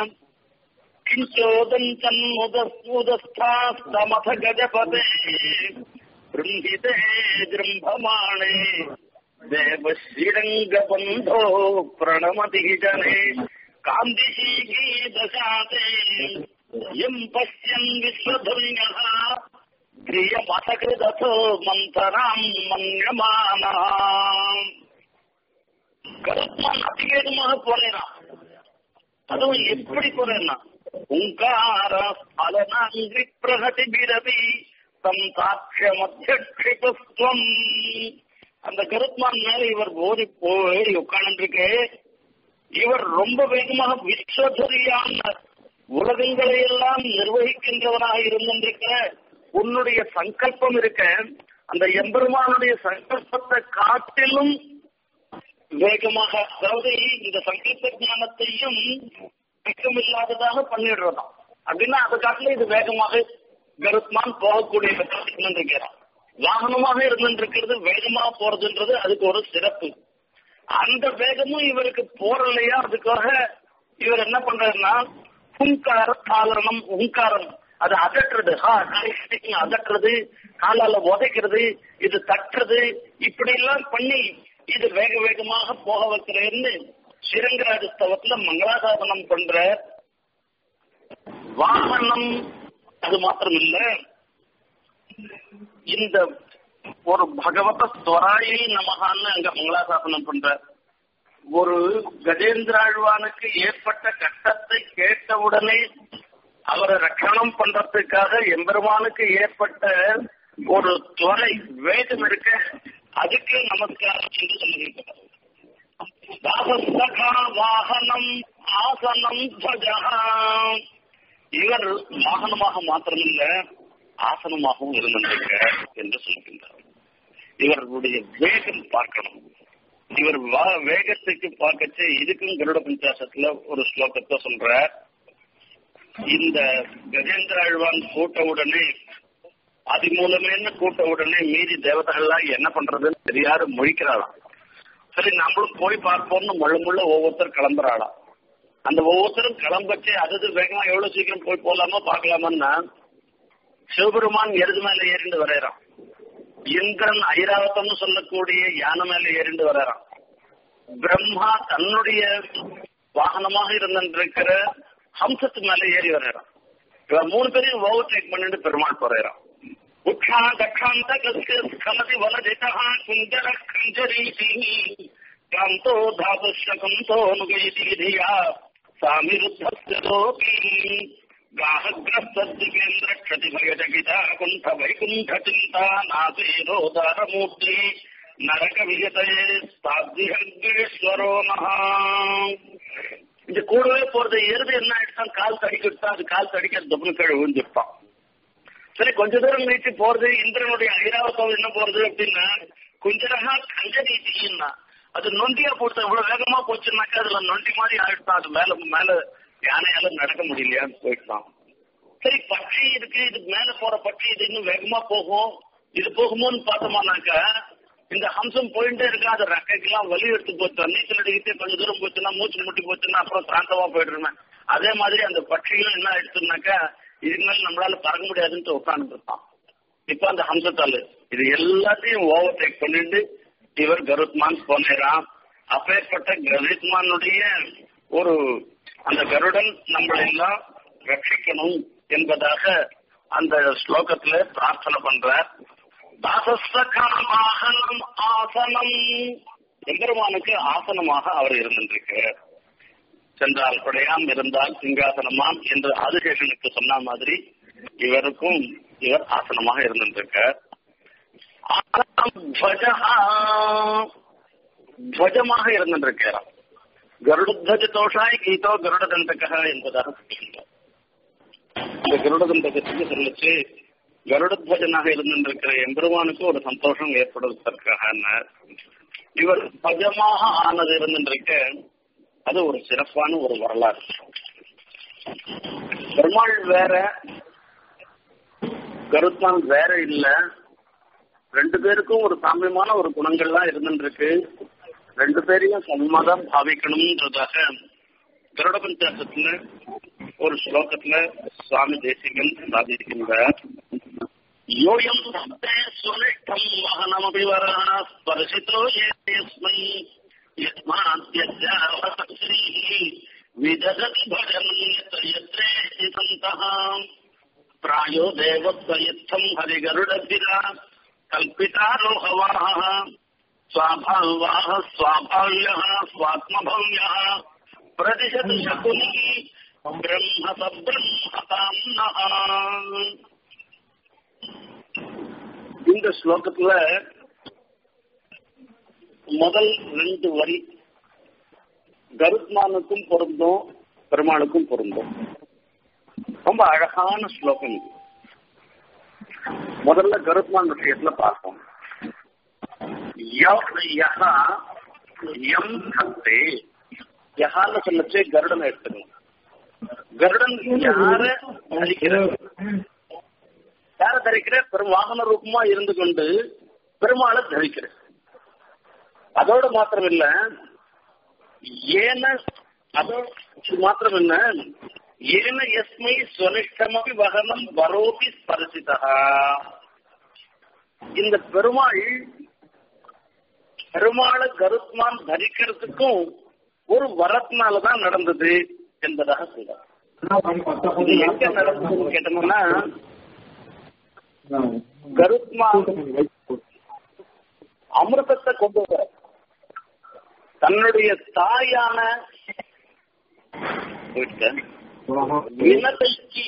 किञ्चोदन्तन्मुदस्मुदस्थास्तमथ गजपते बृंहिते जृम्भमाणे देवश्रीरङ्गबन्धो प्रणमति जने कान्दिशीकी दशाते यम् पश्यन् विश्वधुर्यः प्रियमसकृदथो मन्थराम् मन्यमानः கருத்மான் அதிவேகமாக போறேனான் அதுவும் எப்படி போறேன்னா ஓங்கார அலனாங்கி பிரகதி பிரவி தம் சாட்சியமத்தியக்ஷிபஸ்துவம் அந்த கருத்மான் மேல இவர் ஓடி போய் உட்கார்ந்துருக்கு இவர் ரொம்ப வேகமாக விஸ்வதுரியான உலகங்களை எல்லாம் நிர்வகிக்கின்றவனாக இருந்திருக்கிற உன்னுடைய சங்கல்பம் இருக்க அந்த எம்பெருமானுடைய சங்கல்பத்தை காட்டிலும் வேகமாக அதாவது இந்த சங்கல்ப ஞானத்தையும் வெக்கமில்லாததாக பண்ணிடுறதாம் அப்படின்னா அது காட்டில இது வேகமாக கருத்மான் போகக்கூடிய இருந்திருக்கிறான் வாகனமாக இருந்திருக்கிறது வேகமாக போறதுன்றது அதுக்கு ஒரு சிறப்பு அந்த வேகமும் இவருக்கு போறலையா அதுக்காக இவர் என்ன பண்றாருன்னா ஹுங்கார காலனம் ஹுங்காரம் அது அதட்டுறது ஹா கடைசிக்கு அதட்டுறது காலால உதைக்கிறது இது தட்டுறது இப்படி எல்லாம் பண்ணி இது வேக வேகமாக போக வைக்கிறேன்னு ஸ்ரீரங்கராஜ ஸ்தவத்துல மங்களாசாசனம் பண்ற வாகனம் அது மாத்திரம் இல்ல இந்த ஒரு பகவத ஸ்வராயி நமகான்னு அங்க மங்களாசாசனம் பண்ற ஒரு கஜேந்திராழ்வானுக்கு ஏற்பட்ட கஷ்டத்தை கேட்டவுடனே அவரை ரட்சணம் பண்றதுக்காக எம்பெருமானுக்கு ஏற்பட்ட ஒரு துறை வேகம் இருக்க அதுக்கு நமஸ்காரம் என்று சொல்லுகிறார் தாசஸ்தகா வாகனம் ஆசனம் துவஜா இவர் வாகனமாக மாத்திரமில்ல ஆசனமாகவும் இருந்திருக்க என்று சொல்கின்றார் இவர்களுடைய வேகம் பார்க்கணும் இவர் வேகத்துக்கு பார்க்கச்சு இதுக்கும் கருட பஞ்சாசத்துல ஒரு ஸ்லோகத்தை சொல்ற இந்த கஜேந்திர ஆழ்வான் கூட்ட உடனே அது மூலமேன்னு கூட்ட உடனே மீதி தேவதைகள்லாம் என்ன பண்றதுன்னு தெரியாத மொழிக்கிறாளாம் சரி நம்மளும் போய் பார்ப்போம்னு முள்ள முள்ள ஒவ்வொருத்தரும் கிளம்புறாளாம் அந்த ஒவ்வொருத்தரும் கிளம்பச்சு அது வேகமா எவ்வளவு சீக்கிரம் போய் போலாமா பார்க்கலாமான்னா சிவபெருமான் எருது மேல ஏறிண்டு வரையறான் இந்திரன் ஐராவதம்னு சொல்லக்கூடிய யானை மேல ஏறிண்டு வரையறான் பிரம்மா தன்னுடைய வாகனமாக இருந்திருக்கிற ஹம்சத்து மேல ஏறி வரையறான் இவன் மூணு பேரையும் ஓவர் டேக் பண்ணிட்டு பெருமாள் போறான் உட்சா தக்காந்த கமதி வலதிதா குஞ்சர கஞ்சரீதி காந்தோ தாபுஷகந்தோ நுகயதி தியா சாமிருத்தஸ்ய லோகி गाहग्रस्तद्दिगेन्द्र क्षतिभयजगिता कुण्ठ वैकुण्ठ चिन्ता नासेरोदारमूर्ति நரக விகதையே சாத்தியஸ்வரோ மகா இந்த கூடவே போறது எருது என்ன ஆயிடுச்சான் கால் தடிக்கிட்டா அது கால் தடிக்க தொப்புனு கீழே விழுந்துருப்பான் சரி கொஞ்ச தூரம் நீச்சு போறது இந்திரனுடைய ஐராவத்தம் என்ன போறது அப்படின்னா குஞ்சரகா கஞ்ச நீதினா அது நொண்டியா போட்டு இவ்வளவு வேகமா போச்சுன்னாக்கா அதுல நொண்டி மாதிரி ஆயிடுச்சான் அது மேல மேல யானையால நடக்க முடியலையான்னு போயிட்டான் சரி பட்சி இருக்கு இது மேல போற பட்சி இது இன்னும் வேகமா போகும் இது போகுமோன்னு பார்த்தோமானாக்கா இந்த ஹம்சம் போயிட்டே இருக்கா அது ரெக்கைக்கெல்லாம் வலி எடுத்து போச்சு நீச்சல் அடிக்கிட்டே கொஞ்சம் தூரம் போச்சுன்னா மூச்சு முட்டி போச்சுன்னா அப்புறம் சாந்தமா போயிடுறேன் அதே மாதிரி அந்த பட்சிகளும் என்ன ஆயிடுச்சுனாக்கா இதுக்கு மேல நம்மளால பறக்க முடியாதுன்னு உட்கார்ந்து இருப்பான் இப்ப அந்த ஹம்சத்தாலு இது எல்லாத்தையும் ஓவர் டேக் பண்ணிட்டு இவர் கருத்மான் போனேராம் அப்பேற்பட்ட கருத்மானுடைய ஒரு அந்த கருடன் நம்மளை எல்லாம் ரட்சிக்கணும் என்பதாக அந்த ஸ்லோகத்துல பிரார்த்தனை பண்றார் தாசஸ்தகாமாகனம் ஆசனம் எம்பெருமானுக்கு ஆசனமாக அவர் இருந்திருக்கிறார் சென்றால் குடையாம் இருந்தால் சிங்காசனமாம் என்று ஆதிசேஷனுக்கு சொன்ன மாதிரி இவருக்கும் இவர் ஆசனமாக இருந்திருக்கார் துவஜமாக இருந்திருக்கிறார் கருடத்வஜ தோஷாய் கீதோ கருடதந்தக என்பதாக சொல்கின்றார் இந்த கருடதந்தகத்துக்கு சொல்லிச்சு கருடத்வஜனாக இருந்திருக்கிற எம்பெருமானுக்கு ஒரு சந்தோஷம் ஏற்படுவதற்காக இவர் துவஜமாக ஆனது இருந்திருக்க அது ஒரு சிறப்பான ஒரு வரலாறு பெருமாள் வேற கருத்மான் வேற இல்ல ரெண்டு பேருக்கும் ஒரு சாமியமான ஒரு குணங்கள்லாம் இருந்துருக்கு ரெண்டு பேரையும் சம்மதம் பாவிக்கணும்ன்றதாக கருட பஞ்சாசத்துல ஒரு ஸ்லோகத்துல சுவாமி தேசிகன் சாதிக்கின்றார் யோயம் சப்தே சுனிஷ்டம் வகனமபி வரா ஸ்பர்சித்தோ ஏஸ்மை विदधति भजन् यत्र सन्तः प्रायो देवत्वयत्थम् हरिगरुडभिरा कल्पितारोहवाः स्वाभावाः स्वाभाव्यः स्वात्मभव्यः प्रतिशत् शकुनी ब्रह्म सब्रह्मताम् नः இந்த ஸ்லோகத்துல முதல் ரெண்டு வரி கருத்மானுக்கும் பொருந்தும் பெருமாளுக்கும் பொருந்தும் ரொம்ப அழகான ஸ்லோகம் இது முதல்ல கருத்மான் விஷயத்துல பார்ப்போம் எம் கத்தே யஹான்னு சொல்லச்சே கருடன் எடுத்துக்கணும் கருடன் யார தரிக்கிறார் யார தரிக்கிற பெரும் வாகன ரூபமா இருந்து கொண்டு பெருமாளை தரிக்கிற அதோட மாத்திரம் இல்ல ஏன அதோடு மாத்திரம் என்ன ஏன எஸ்மை ஸ்வனிஷ்டமபி வகனம் வரோபி ஸ்பர்சிதா இந்த பெருமாள் பெருமாளை கருத்மான் தரிக்கிறதுக்கும் ஒரு வரத்தினாலதான் நடந்தது என்பதாக சொல்றார் இது எங்க நடந்ததுன்னு கேட்டோம்னா கருத்மான் அமிர்தத்தை கொண்டு வர தன்னுடைய தாயான வினதைக்கு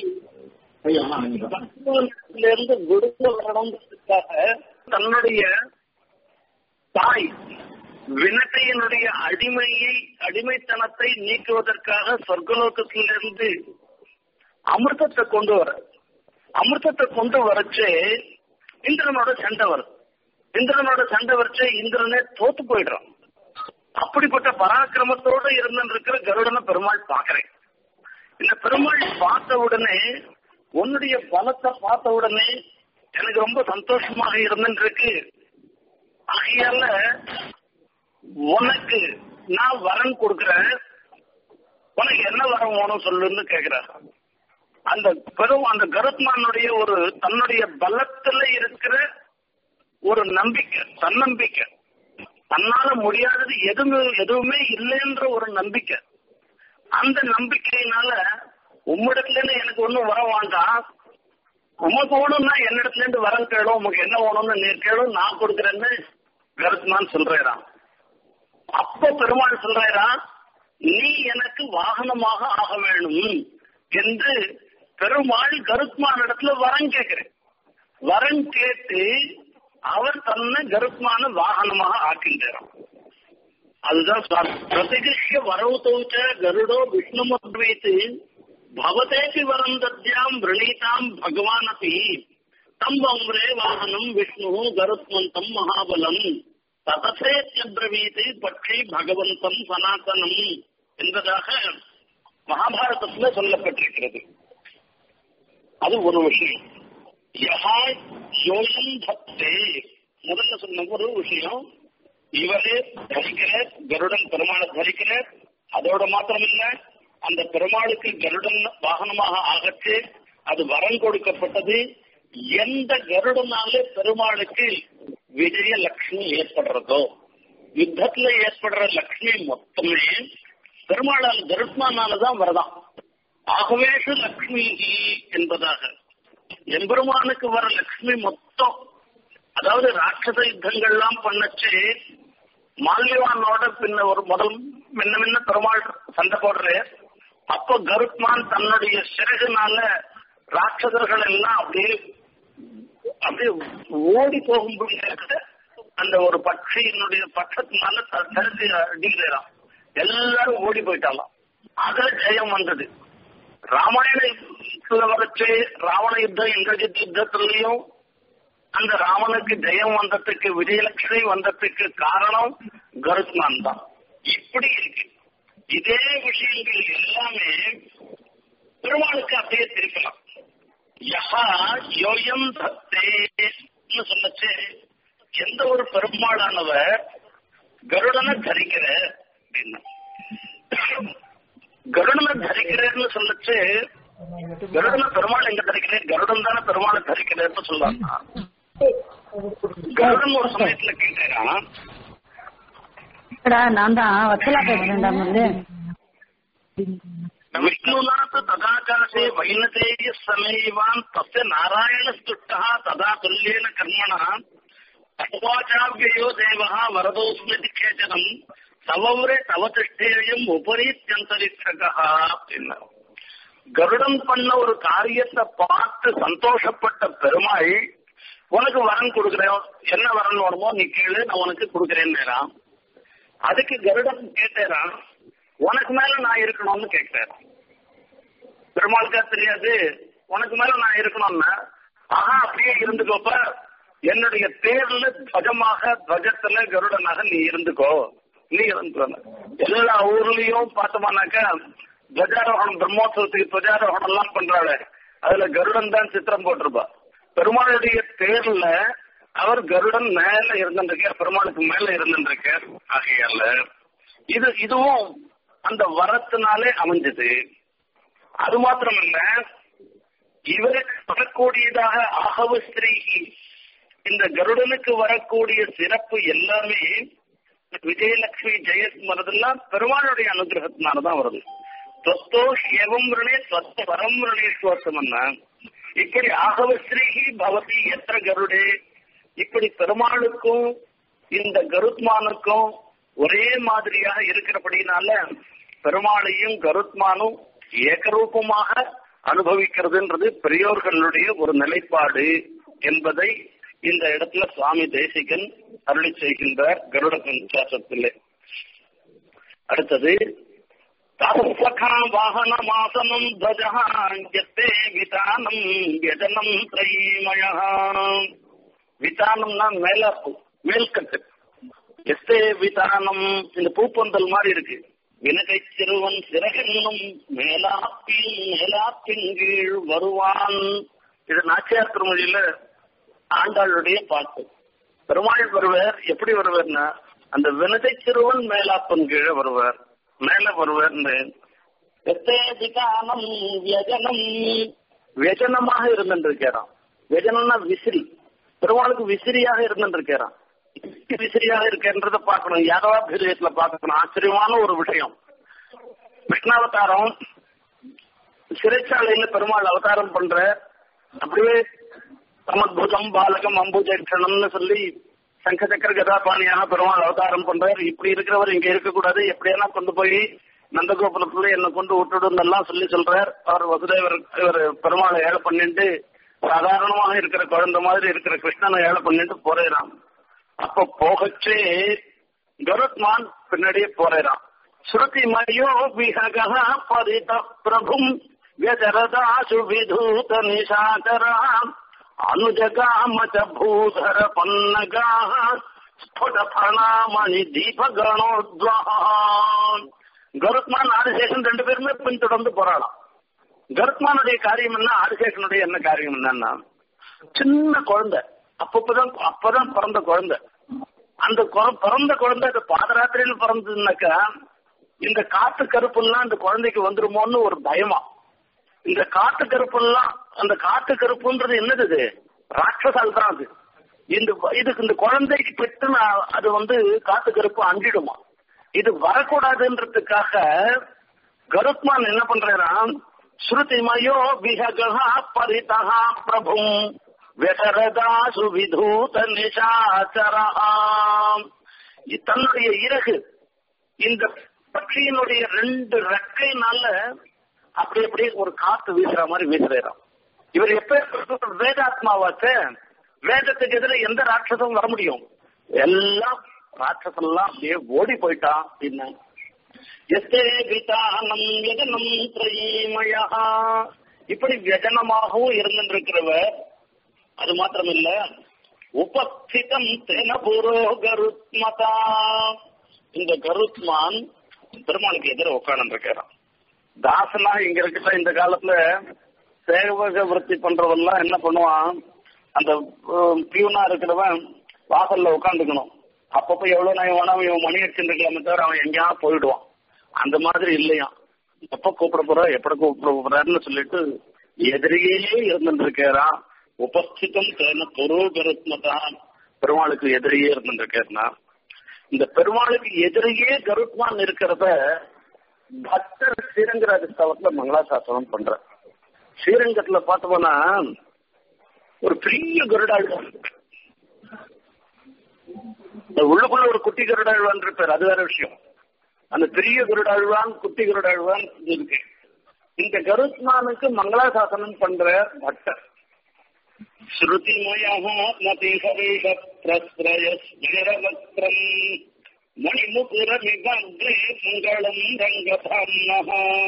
இருந்து விடுதலை வரணுங்கிறதுக்காக தன்னுடைய தாய் வினத்தையினுடைய அடிமையை அடிமைத்தனத்தை நீக்குவதற்காக சொர்க்கலோகத்திலிருந்து அமிர்தத்தை கொண்டு வர அமிர்தத்தை கொண்டு வரச்சு இந்திரனோட சண்டை வருது இந்திரனோட சண்டை வரைச்சு இந்திரனே தோத்து போயிடுறான் அப்படிப்பட்ட பராக்கிரமத்தோட இருந்திருக்கிற கருடனை பெருமாள் பாக்குறேன் இந்த பெருமாள் பார்த்த உடனே உன்னுடைய பலத்தை பார்த்த உடனே எனக்கு ரொம்ப சந்தோஷமாக இருந்துருக்கு ஆகையால உனக்கு நான் வரன் கொடுக்கிறேன் உனக்கு என்ன வரம் வேணும் சொல்லுன்னு கேக்குறார் அந்த பெரும் அந்த கருத்மானுடைய ஒரு தன்னுடைய பலத்துல இருக்கிற ஒரு நம்பிக்கை தன்னம்பிக்கை தன்னால முடியாதது எதுவுமே எதுவுமே இல்லைன்ற ஒரு நம்பிக்கை அந்த நம்பிக்கையினால உம்மிடத்துல இருந்து எனக்கு ஒண்ணும் வர வேண்டாம் உமக்கு வேணும்னா என்னிடத்துல இருந்து வரம் கேளும் உமக்கு என்ன வேணும்னு நீர் கேளும் நான் கொடுக்குறேன்னு கருத்மான் சொல்றாராம் அப்ப பெருமாள் சொல்றாராம் நீ எனக்கு வாகனமாக ஆக வேணும் என்று பெருமாள் கருத்மான் இடத்துல வரம் கேட்கிறேன் வரம் கேட்டு அவர் தன்னை கருத்மான வாகனமாக ஆக்கின்றார் அதுதான் பிரதிகிஷ்ய வரவு தௌச்ச கருடோ விஷ்ணுமத்வைத்து பவதேபி வரம் தத்யாம் விரணீதாம் பகவான் அப்படி தம் அம்ரே வாகனம் விஷ்ணு கருத்மந்தம் மகாபலம் ததசேத்யபிரவீத்து பட்சை பகவந்தம் சனாதனம் என்பதாக மகாபாரதத்துல சொல்லப்பட்டிருக்கிறது அது ஒரு விஷயம் யஹா யோயம் பக்தே முதல்ல சொன்ன ஒரு விஷயம் இவரே தரிக்கிறார் கருடன் பெருமாளை தரிக்கிறார் அதோட மாத்திரம் இல்ல அந்த பெருமாளுக்கு கருடன் வாகனமாக ஆகச்சு அது வரம் கொடுக்கப்பட்டது எந்த கருடனாலே பெருமாளுக்கு விஜய லட்சுமி ஏற்படுறதோ யுத்தத்துல ஏற்படுற லட்சுமி மொத்தமே பெருமாளால் கருட்மானாலதான் வரதான் ஆகவேஷு லக்ஷ்மி என்பதாக எம்பெருமானுக்கு வர லக்ஷ்மி மொத்தம் அதாவது ராட்சத யுத்தங்கள்லாம் பண்ணச்சு மால்யவானோட பின்ன ஒரு முதல் முன்ன முன்ன பெருமாள் சண்டை போடுற அப்போ கருத்மான் தன்னுடைய சிறகுனால ராட்சதர்கள் எல்லாம் அப்படியே அப்படியே ஓடி போகும்போது அந்த ஒரு பட்சியினுடைய பட்சத்தினால தடுத்து அடிக்கிறான் எல்லாரும் ஓடி போயிட்டாலாம் அதுல ஜெயம் வந்தது ராமாயணத்துல வரைச்சு ராவண யுத்தம் இந்திரஜித் யுத்தத்திலையும் அந்த ராவனுக்கு ஜெயம் வந்ததுக்கு விஜயலட்சுமி வந்ததுக்கு காரணம் கருத்மான் தான் இப்படி இருக்கு இதே விஷயங்கள் எல்லாமே பெருமாளுக்கு அப்படியே திருக்கலாம் யஹா யோயம் தத்தேன்னு சொல்லச்சு எந்த ஒரு பெருமாளானவர் கருடனை தரிக்கிற அப்படின்னா கருடனை தரிக்கிறேன்னு சொல்லச்சு கருடனை பெருமாள் எங்க தரிக்கிறேன் கருடன் தானே பெருமாளை தரிக்கிறேன்னு சொல்லலாம் கருடன் ஒரு சமயத்துல கேட்டேன் நான் தான் வச்சலா பேசுறேன்டா முருகு விஷ்ணுநாத் ததாகாசே வைனதேய சமயவான் தஸ்ய நாராயணஸ்துஷ்டா ததா துல்லியேன கர்மணா அட்வாச்சாவியோ தேவः வரதோஸ்மிதி கேச்சனம் தவவுரே தவ திஷ்டேயம் உபரீத்யந்தரிஷகா அப்படின்னா கருடன் பண்ண ஒரு காரியத்தை பார்த்து சந்தோஷப்பட்ட பெருமாள் உனக்கு வரன் கொடுக்குறேன் என்ன வரன் வேணுமோ நீ கேளு நான் உனக்கு கொடுக்குறேன்னு நேரம் அதுக்கு கருடன் கேட்டேறான் உனக்கு மேல நான் இருக்கணும்னு கேட்கிறார் பெருமாளுக்கா தெரியாது உனக்கு மேல நான் இருக்கணும்னா ஆஹா அப்படியே இருந்துக்கோப்ப என்னுடைய தேர்ல துவஜமாக துவஜத்துல கருடனாக நீ இருந்துக்கோ நீ இருந்துக்கோ எல்லா ஊர்லயும் பார்த்தோம்னாக்கா துவஜாரோகணம் பிரம்மோத்சவத்துக்கு துவஜாரோகணம் எல்லாம் பண்றாளே அதுல கருடன் தான் சித்திரம் போட்டிருப்பா பெருமாளுடைய தேர்ல அவர் கருடன் மேல இருந்துருக்கார் பெருமாளுக்கு மேல இருந்துருக்கார் ஆகையால இது இதுவும் அந்த வரத்தினாலே அமைஞ்சது அது மாத்திரமல்ல இவருக்கு வரக்கூடியதாக ஆகவ ஸ்திரீ இந்த கருடனுக்கு வரக்கூடிய சிறப்பு எல்லாமே விஜயலட்சுமி ஜெயத் வரதெல்லாம் பெருமாளுடைய அனுகிரகத்தினாலதான் வருது தொத்தோ ஏவம் ருணே தொத்த வரம் ருணேஸ்வரத்தம்னா இப்படி ஆகவ ஸ்ரீஹி பவதி எத்திர கருடே இப்படி பெருமாளுக்கும் இந்த கருத்மானுக்கும் ஒரே மாதிரியாக இருக்கிறபடினால பெருமாளையும் கருத்மானும் ஏகரூபமாக அனுபவிக்கிறதுன்றது பெரியோர்களுடைய ஒரு நிலைப்பாடு என்பதை இந்த இடத்துல சுவாமி தேசிகன் அருளி செய்கின்றார் கருட பஞ்சாசத்திலே அடுத்தது தாசகா வாகன மாசனம் துவஜா எத்தே விதானம் யஜனம் திரைமய விதானம்னா மேலாப்பு மேல்கட்டு எஸ்தே விதானம் இந்த பூப்பந்தல் மாதிரி இருக்கு வினகை சிறுவன் சிறகென்னும் மேலாப்பின் மேலாப்பின் கீழ் வருவான் இது நாச்சியார் திருமொழியில ஆண்டாளுடைய பாட்டு பெருமாள் வருவார் எப்படி வருவார்னா அந்த வினதை சிறுவன் மேலாப்பன் கீழே வருவார் மேல வருவார்னு எத்தே விதானம் வியஜனம் வியஜனமாக இருந்துருக்கிறான் வியஜனம்னா விசிறி பெருமாளுக்கு விசிறியாக இருந்துருக்கிறான் விசிறியாக இருக்கன்றத பார்க்கணும் யாதவாபிரியத்துல பார்க்கணும் ஆச்சரியமான ஒரு விஷயம் கிருஷ்ணாவதாரம் சிறைச்சாலையில பெருமாள் அவதாரம் பண்ற அப்படியே சமத்புதம் பாலகம் அம்புஜக்ஷணம்னு சொல்லி சங்க சக்கர கதாபாணியாக பெருமாள் அவதாரம் பண்றார் இப்படி இருக்கிறவர் இங்க இருக்கக்கூடாது எப்படியானா கொண்டு போய் நந்தகோபுரத்துல என்ன கொண்டு விட்டுடுன்னு எல்லாம் சொல்லி சொல்றார் அவர் வசுதேவர் இவர் பெருமாளை ஏழை பண்ணிட்டு சாதாரணமாக இருக்கிற குழந்தை மாதிரி இருக்கிற கிருஷ்ணனை ஏழை பண்ணிட்டு போறேறான் அப்ப போகச்சே கருத்மான் பின்னாடியே போறேறான் ஸ்ருதி மயோ விஹகா பரித பிரபும் व्यजरदाशु विधूत निशाकराम् अनुजगाम च भूधर पन्नगाः स्फुट फणामणि தீபகணோத்வஹா கருத்மான் ஆதிசேஷன் ரெண்டு பேருமே பின்தொடர்ந்து போராடலாம் கருத்மானுடைய காரியம் என்ன ஆதிசேஷனுடைய என்ன காரியம் என்னன்னா சின்ன குழந்தை அப்பப்பதான் அப்பதான் பிறந்த குழந்தை அந்த குழ- பிறந்த குழந்தை அது பாதராத்திரியில் பிறந்ததுனாக்கா இந்த காத்து கருப்பெல்லாம் அந்த குழந்தைக்கு வந்துருமோன்னு ஒரு பயமா இந்த காத்து கருப்பெல்லாம் அந்த காத்து கருப்புன்றது என்னது இது ராட்சசால் தான் அது இந்த இதுக்கு இந்த குழந்தைக்கு பெற்று நான் அது வந்து காத்து கருப்பு அஞ்சிடுமா இது வரக்கூடாதுன்றதுக்காக கருத்மான் என்ன பண்றாராம் ஸ்ருதிமயோ விஹகா பரிதா பிரபும் வெகரதாசு விதூத நிஷாச்சராம் தன்னுடைய இறகு இந்த பட்சியினுடைய ரெண்டு ரெக்கைனால அப்படி அப்படியே ஒரு காத்து வீசுற மாதிரி வீசுறாராம் இவர் எப்ப வேதாத்மாவாச்ச வேதத்துக்கு எதிர எந்த ராட்சசம் வர முடியும் எல்லாம் ராட்சசம் எல்லாம் அப்படியே ஓடி போயிட்டான் அப்படின்னு எஸ்தே விதானம் யஜனம் திரயீமயா இப்படி வியஜனமாகவும் இருந்திருக்கிறவர் அது மாத்திரமில்ல உபஸ்திதம் தென புரோ கருத்மதா இந்த கருத்மான் பெருமாளுக்கு எதிர உட்காந்துருக்கிறான் தாசனா இங்க இருக்கிற இந்த காலத்துல சேவக விருத்தி பண்றவெல்லாம் என்ன பண்ணுவான் அந்த பியூனா இருக்கிறவன் வாசல்ல உட்காந்துக்கணும் அப்பப்ப எவ்வளவு நேரம் வேணாம் இவன் மணி அடிச்சுருக்கலாமே தவிர அவன் எங்கேயாவது போயிடுவான் அந்த மாதிரி இல்லையா எப்ப கூப்பிட போறா எப்படி கூப்பிட போறாருன்னு சொல்லிட்டு எதிரியே இருந்துட்டு இருக்கிறான் உபஸ்திதம் தேன பொருள் பெருமாளுக்கு எதிரியே இருந்துட்டு இருக்கிறனா இந்த பெருமாளுக்கு எதிரியே கருத்மான் இருக்கிறத பக்தர் ஸ்ரீரங்கராஜ ஸ்தலத்துல மங்களாசாசனம் பண்ற ஸ்ரீரங்கத்துல பார்த்தோம்னா ஒரு பெரிய கருடாழ்வான் உள்ளுக்குள்ள ஒரு குட்டி கருடாழ்வான் இருப்பார் அது வேற விஷயம் அந்த பெரிய கருடாழ்வான் குட்டி கருடாழ்வான் இது இருக்கு இந்த கருத்மானுக்கு மங்களாசாசனம் பண்ற பக்தர் ஸ்ருதிமயாக மதிஹரீஷ பிரஸ்ரயஸ்வரம் மணிமுகுரமிகே மங்களம் ரங்கதாம்னः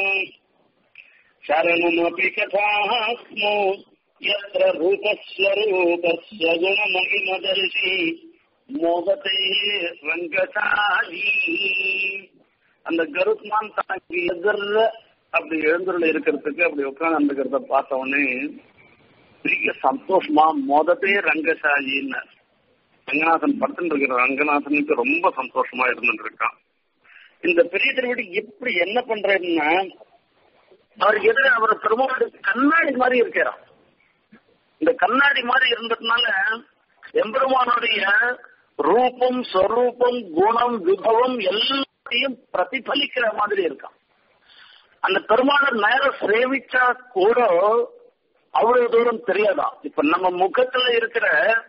शरणमपि कथास्मो यत्र रूपस्वरूपस्य गुणमहिमदर्शी மோகத்தை ரங்கசாயி அந்த கருத்மான் தனக்கு எதிர அப்படி எழுந்துள்ள இருக்கிறதுக்கு அப்படி உட்காந்து இருக்கிறத பார்த்த உடனே பெரிய சந்தோஷமா மோதத்தே ரங்கசாயின்னு ரங்கநாதன் படுத்துட்டு இருக்கிற ரங்கநாதனுக்கு ரொம்ப சந்தோஷமா இருந்துட்டு இருக்கான் இந்த பெரிய திருவடி எப்படி என்ன பண்றேன்னா அவர் எதிர அவர் பெருமாள் கண்ணாடி மாதிரி இருக்கிறார் இந்த கண்ணாடி மாதிரி இருந்ததுனால எம்பெருமானுடைய ரூபம் ஸ்வரூபம் குணம் விபவம் எல்லாத்தையும் பிரதிபலிக்கிற மாதிரி இருக்கான் அந்த பெருமாளை நேரம் சேவிச்சா கூட அவ்வளவு தூரம் தெரியாதான் இப்ப நம்ம முகத்துல இருக்கிற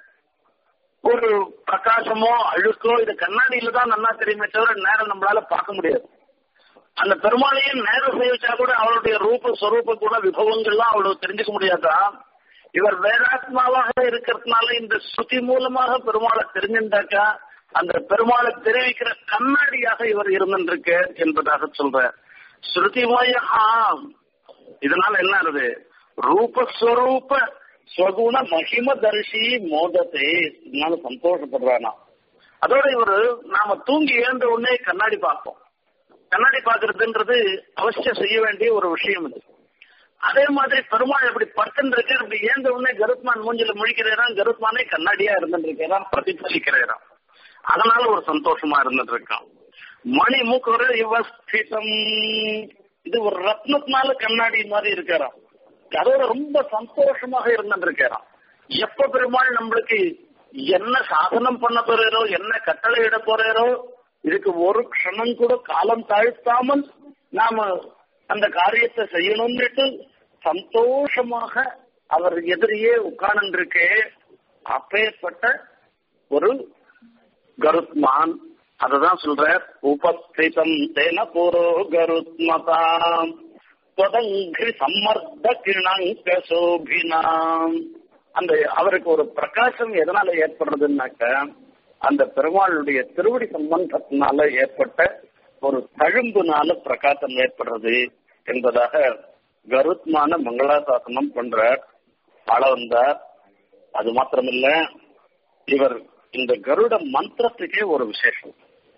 ஒரு பிரகாசமோ அழுக்கோ இது கண்ணாடியில தான் நல்லா தெரியுமே தவிர நேரம் நம்மளால பார்க்க முடியாது அந்த பெருமாளையும் நேரம் சேவிச்சா கூட அவளுடைய ரூப ஸ்வரூப குண விபவங்கள்லாம் அவ்வளவு தெரிஞ்சுக்க முடியாதா இவர் வேதாத்மாவாக இருக்கிறதுனால இந்த ஸ்ருதி மூலமாக பெருமாளை தெரிஞ்சிருந்தாக்கா அந்த பெருமாளை தெரிவிக்கிற கண்ணாடியாக இவர் இருந்திருக்கு என்பதாக சொல்ற ஸ்ருதிமயா இதனால என்ன ஆகுது ரூபஸ்வரூப ஸ்வகுண மகிம தரிசி மோதத்தை இதனால சந்தோஷப்படுறானா அதோட இவரு நாம தூங்கி எழுந்த உடனே கண்ணாடி பார்ப்போம் கண்ணாடி பார்க்கறதுன்றது அவசியம் செய்ய வேண்டிய ஒரு விஷயம் இது அதே மாதிரி பெருமாள் எப்படி படுத்துன்னு இருக்கு அப்படி ஏந்த உடனே கருத்மான் மூஞ்சில முழிக்கிறான் கருத்மானே கண்ணாடியா இருந்துட்டு இருக்கிறான் பிரதிபலிக்கிறான் அதனால ஒரு சந்தோஷமா இருந்துட்டு இருக்கான் மணி மூக்குற இவஸ்திதம் இது ஒரு ரத்னத்தினால கண்ணாடி மாதிரி இருக்காராம் அதோட ரொம்ப சந்தோஷமாக இருந்துட்டு இருக்கிறான் எப்ப பெருமாள் நம்மளுக்கு என்ன சாதனம் பண்ண போறாரோ என்ன கட்டளை இட போறாரோ இதுக்கு ஒரு க்ஷணம் கூட காலம் தாழ்த்தாமல் நாம அந்த காரியத்தை செய்யணும்னுட்டு சந்தோஷமாக அவர் எதிரியே உட்கார்ந்துருக்கே அப்பேற்பட்ட ஒரு கருத்மான் அததான் சொல்ற உபஸ்திதம் தேன பூரோ கருத்மதாம் தொதங்கி சம்மர்த்த கிணங்க சோபினாம் அந்த அவருக்கு ஒரு பிரகாசம் எதனால ஏற்படுறதுன்னாக்க அந்த பெருமாளுடைய திருவடி சம்பந்தத்தினால ஏற்பட்ட ஒரு தழும்புனால பிரகாசம் ஏற்படுறது என்பதாக கருத்மான மங்களாசாசனம் பண்றார் ஆள வந்தார் அது மாத்திரமில்ல இவர் இந்த கருட மந்திரத்துக்கே ஒரு விசேஷம்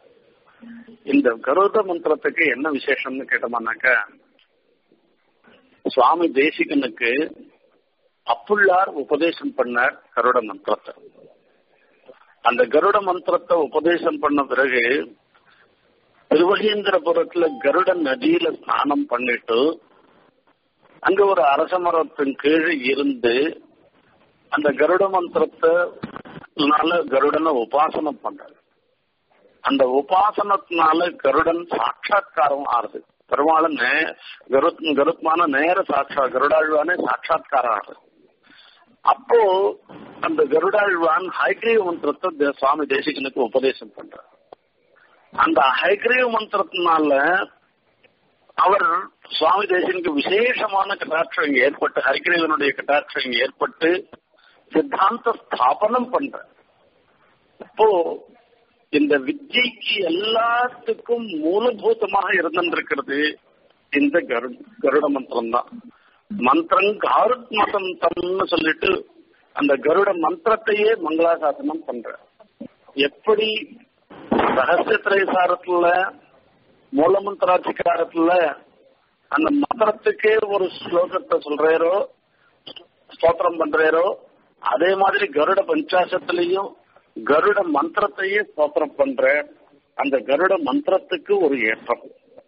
இந்த கருட மந்திரத்துக்கு என்ன விசேஷம்னு கேட்டோம்னாக்க சுவாமி தேசிகனுக்கு அப்புள்ளார் உபதேசம் பண்ணார் கருட மந்திரத்தை அந்த கருட மந்திரத்தை உபதேசம் பண்ண பிறகு திருவகேந்திரபுரத்துல கருட நதியில ஸ்நானம் பண்ணிட்டு அங்க ஒரு அரச மரத்தின் கீழே இருந்து அந்த கருட மந்திரத்தினால கருடனை உபாசனம் பண்றாரு அந்த உபாசனத்தினால கருடன் சாட்சா்காரம் ஆறுது பெருமாள் நே கருத் கருத்மான நேர சாட்சா கருடாழ்வானே சாட்சா்காரம் ஆறுது அப்போ அந்த கருடாழ்வான் ஹைகிரீவ மந்திரத்தை தே- சுவாமி தேசிகனுக்கு உபதேசம் பண்றார் அந்த ஹைகிரீவ மந்திரத்தினால அவர் சுவாமி தேசிகனுக்கு விசேஷமான கட்டாட்சம் இங்க ஏற்பட்டு ஹரிகிரீவனுடைய கட்டாட்சம் இங்க ஏற்பட்டு சித்தாந்த ஸ்தாபனம் பண்ற அப்போ இந்த வித்யைக்கு எல்லாத்துக்கும் மூலபூதமாக இருந்திருக்கிறது இந்த கரு கருட மந்திரம் தான் மந்திரம் காருத் மதந்தம்னு சொல்லிட்டு அந்த கருட மந்திரத்தையே மங்களாசாசனம் பண்ற எப்படி ரகசியத்திரைசாரத்துல மூலமந்திராட்சிகாரத்துல அந்த மந்திரத்துக்கே ஒரு ஸ்லோகத்தை சொல்றாரோ ஸ்தோத்திரம் பண்றாரோ அதே மாதிரி கருட பஞ்சாசத்திலையும் கருட மந்திரத்தையே ஸ்தோத்திரம் பண்ற அந்த கருட மந்திரத்துக்கு ஒரு ஏற்றம்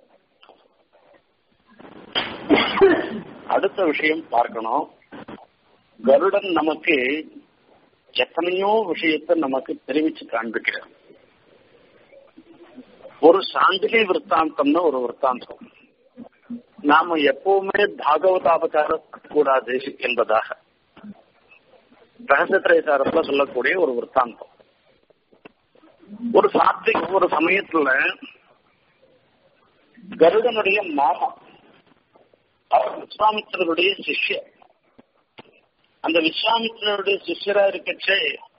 அடுத்த விஷயம் பார்க்கணும் கருடன் நமக்கு எத்தனையோ விஷயத்தை நமக்கு தெரிவிச்சு காண்பிக்கிறார் ஒரு சாந்திலி விற்த்தாந்தம்னு ஒரு விற்த்தாந்தம் நாம எப்பவுமே பாகவதாபச்சாரம் கூடாது என்பதாக ரகசியத்திரைசாரத்துல சொல்லக்கூடிய ஒரு விற்த்தாந்தம் ஒரு சாத்விக் ஒரு சமயத்துல கருடனுடைய மாமா அவர் விஸ்வாமித்திரருடைய சிஷ்யர் அந்த விஸ்வாமித்திரருடைய சிஷ்யரா இருக்கச்சே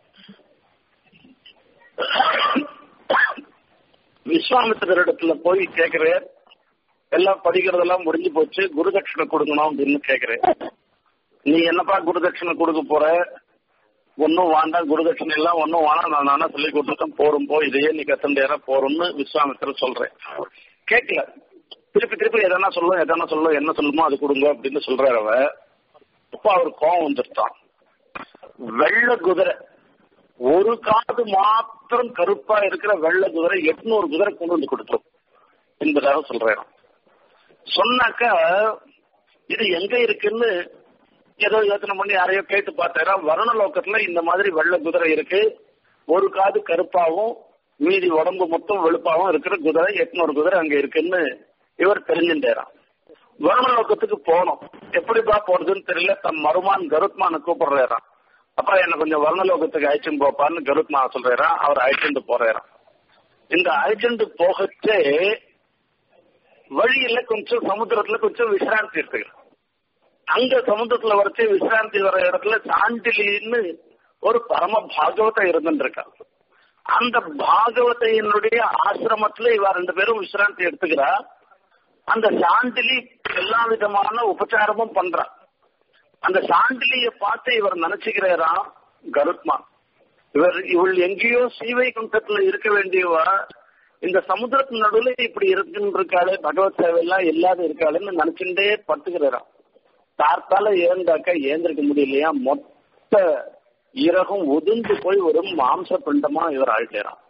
விஸ்வாமித்திரரிடத்துல போய் கேக்குறார் எல்லாம் படிக்கிறதெல்லாம் முடிஞ்சு போச்சு குருதட்சிணை கொடுக்கணும் அப்படின்னு கேக்குறேன் நீ என்னப்பா குருதட்சிணை கொடுக்க போற ஒன்னும் வேண்டாம் குருதட்சிணை எல்லாம் ஒன்னும் வேணாம் நான் நானா சொல்லி கொடுத்துட்டேன் போரும் போ இதையே நீ கத்தண்டேரா போறோம்னு விஸ்வாமித்திரர் சொல்றேன் கேட்கல திருப்பி திருப்பி எதனா சொல்லும் எதனா சொல்லும் என்ன சொல்லுமோ அது கொடுங்க அப்படின்னு சொல்றாரு அவ அப்ப அவர் கோவம் வந்துட்டான் வெள்ளை குதிரை ஒரு காது மாத்திரம் கருப்பா இருக்கிற வெள்ளை குதிரை எட்நூறு குதிரை கொண்டு வந்து கொடுத்துரும் என்பதாக சொல்றேன் சொன்னாக்க இது எங்க இருக்குன்னு ஏதோ யோசனை பண்ணி யாரையோ கேட்டு பார்த்தாரா வருணலோகத்துல இந்த மாதிரி வெள்ளை குதிரை இருக்கு ஒரு காது கருப்பாவும் மீதி உடம்பு மொத்தம் வெளுப்பாவும் இருக்கிற குதிரை எட்நூறு குதிரை அங்க இருக்குன்னு இவர் தெரிஞ்சுட்டாராம் வருணலோகத்துக்கு போனோம் எப்படிப்பா போறதுன்னு தெரியல தம் மருமான் கருத்மான கூப்பிடுறாராம் அப்பா என்ன கொஞ்சம் வருணலோகத்துக்கு அழைச்சுன்னு போப்பான்னு கருத்மான் சொல்றாராம் அவர் அழைச்சிட்டு போறாராம் இந்த அழைச்சிட்டு போகச்சே வழியில கொஞ்சம் சமுத்திரத்துல கொஞ்சம் விசிராந்தி எடுத்துக்கிறேன் அங்க சமுத்திரத்துல வரைச்சு விசிராந்தி வர இடத்துல சாண்டிலின்னு ஒரு பரம பாகவத இருந்துருக்கா அந்த பாகவதையினுடைய ஆசிரமத்துல இவ ரெண்டு பேரும் விசிராந்தி எடுத்துக்கிறா அந்த சாண்டிலி எல்லா விதமான உபச்சாரமும் பண்றா அந்த சாண்டிலிய பார்த்து இவர் நினைச்சுக்கிறாராம் கருத்மான் இவர் இவள் எங்கேயோ சீவை குண்டத்துல இருக்க வேண்டியவா இந்த சமுத்திரத்தின் நடுவுல இப்படி இருக்குன்னு பகவத் சேவை எல்லாம் இல்லாத இருக்காளுன்னு நினைச்சுட்டே படுத்துக்கிறாராம் தார்த்தால ஏந்தாக்கா ஏந்திருக்க முடியலையா மொத்த இறகும் உதிர்ந்து போய் ஒரு மாம்ச பிண்டமா இவர் ஆழ்கிறான்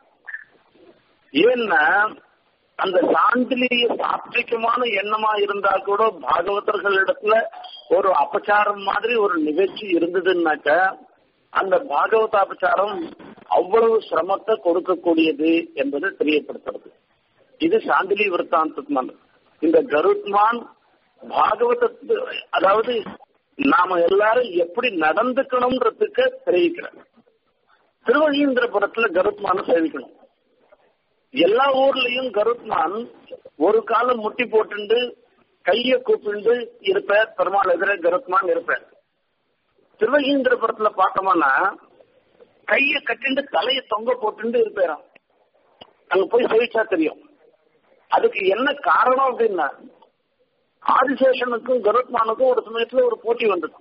ஏன்னா அந்த சாந்திலிய சாத்விகமான எண்ணமா இருந்தா கூட பாகவதர்களிடத்துல ஒரு அபச்சாரம் மாதிரி ஒரு நிகழ்ச்சி இருந்ததுன்னாக்க அந்த பாகவத அபச்சாரம் அவ்வளவு சிரமத்தை கொடுக்கக்கூடியது என்பதை தெரியப்படுத்துறது இது சாந்திலி விற்த்தாந்தத்தினால் இந்த கருத்மான் பாகவதத்து அதாவது நாம எல்லாரும் எப்படி நடந்துக்கணும்ன்றதுக்கு தெரிவிக்கிறேன் திருவகீந்திரபுரத்துல கருத்மான சேவிக்கணும் எல்லா ஊர்லயும் கருத்மான் ஒரு காலம் முட்டி போட்டுண்டு கைய கூப்பிண்டு இருப்பார் பெருமாள் எதிரே கருத்மான் இருப்பார் திருவகீந்திரபுரத்துல பார்த்தோம்னா கைய கட்டிண்டு தலைய தொங்க போட்டுண்டு இருப்பாராம் அங்க போய் சேவிச்சா தெரியும் அதுக்கு என்ன காரணம் அப்படின்னா ஆதிசேஷனுக்கும் கருத்மானுக்கும் ஒரு சமயத்துல ஒரு போட்டி வந்தது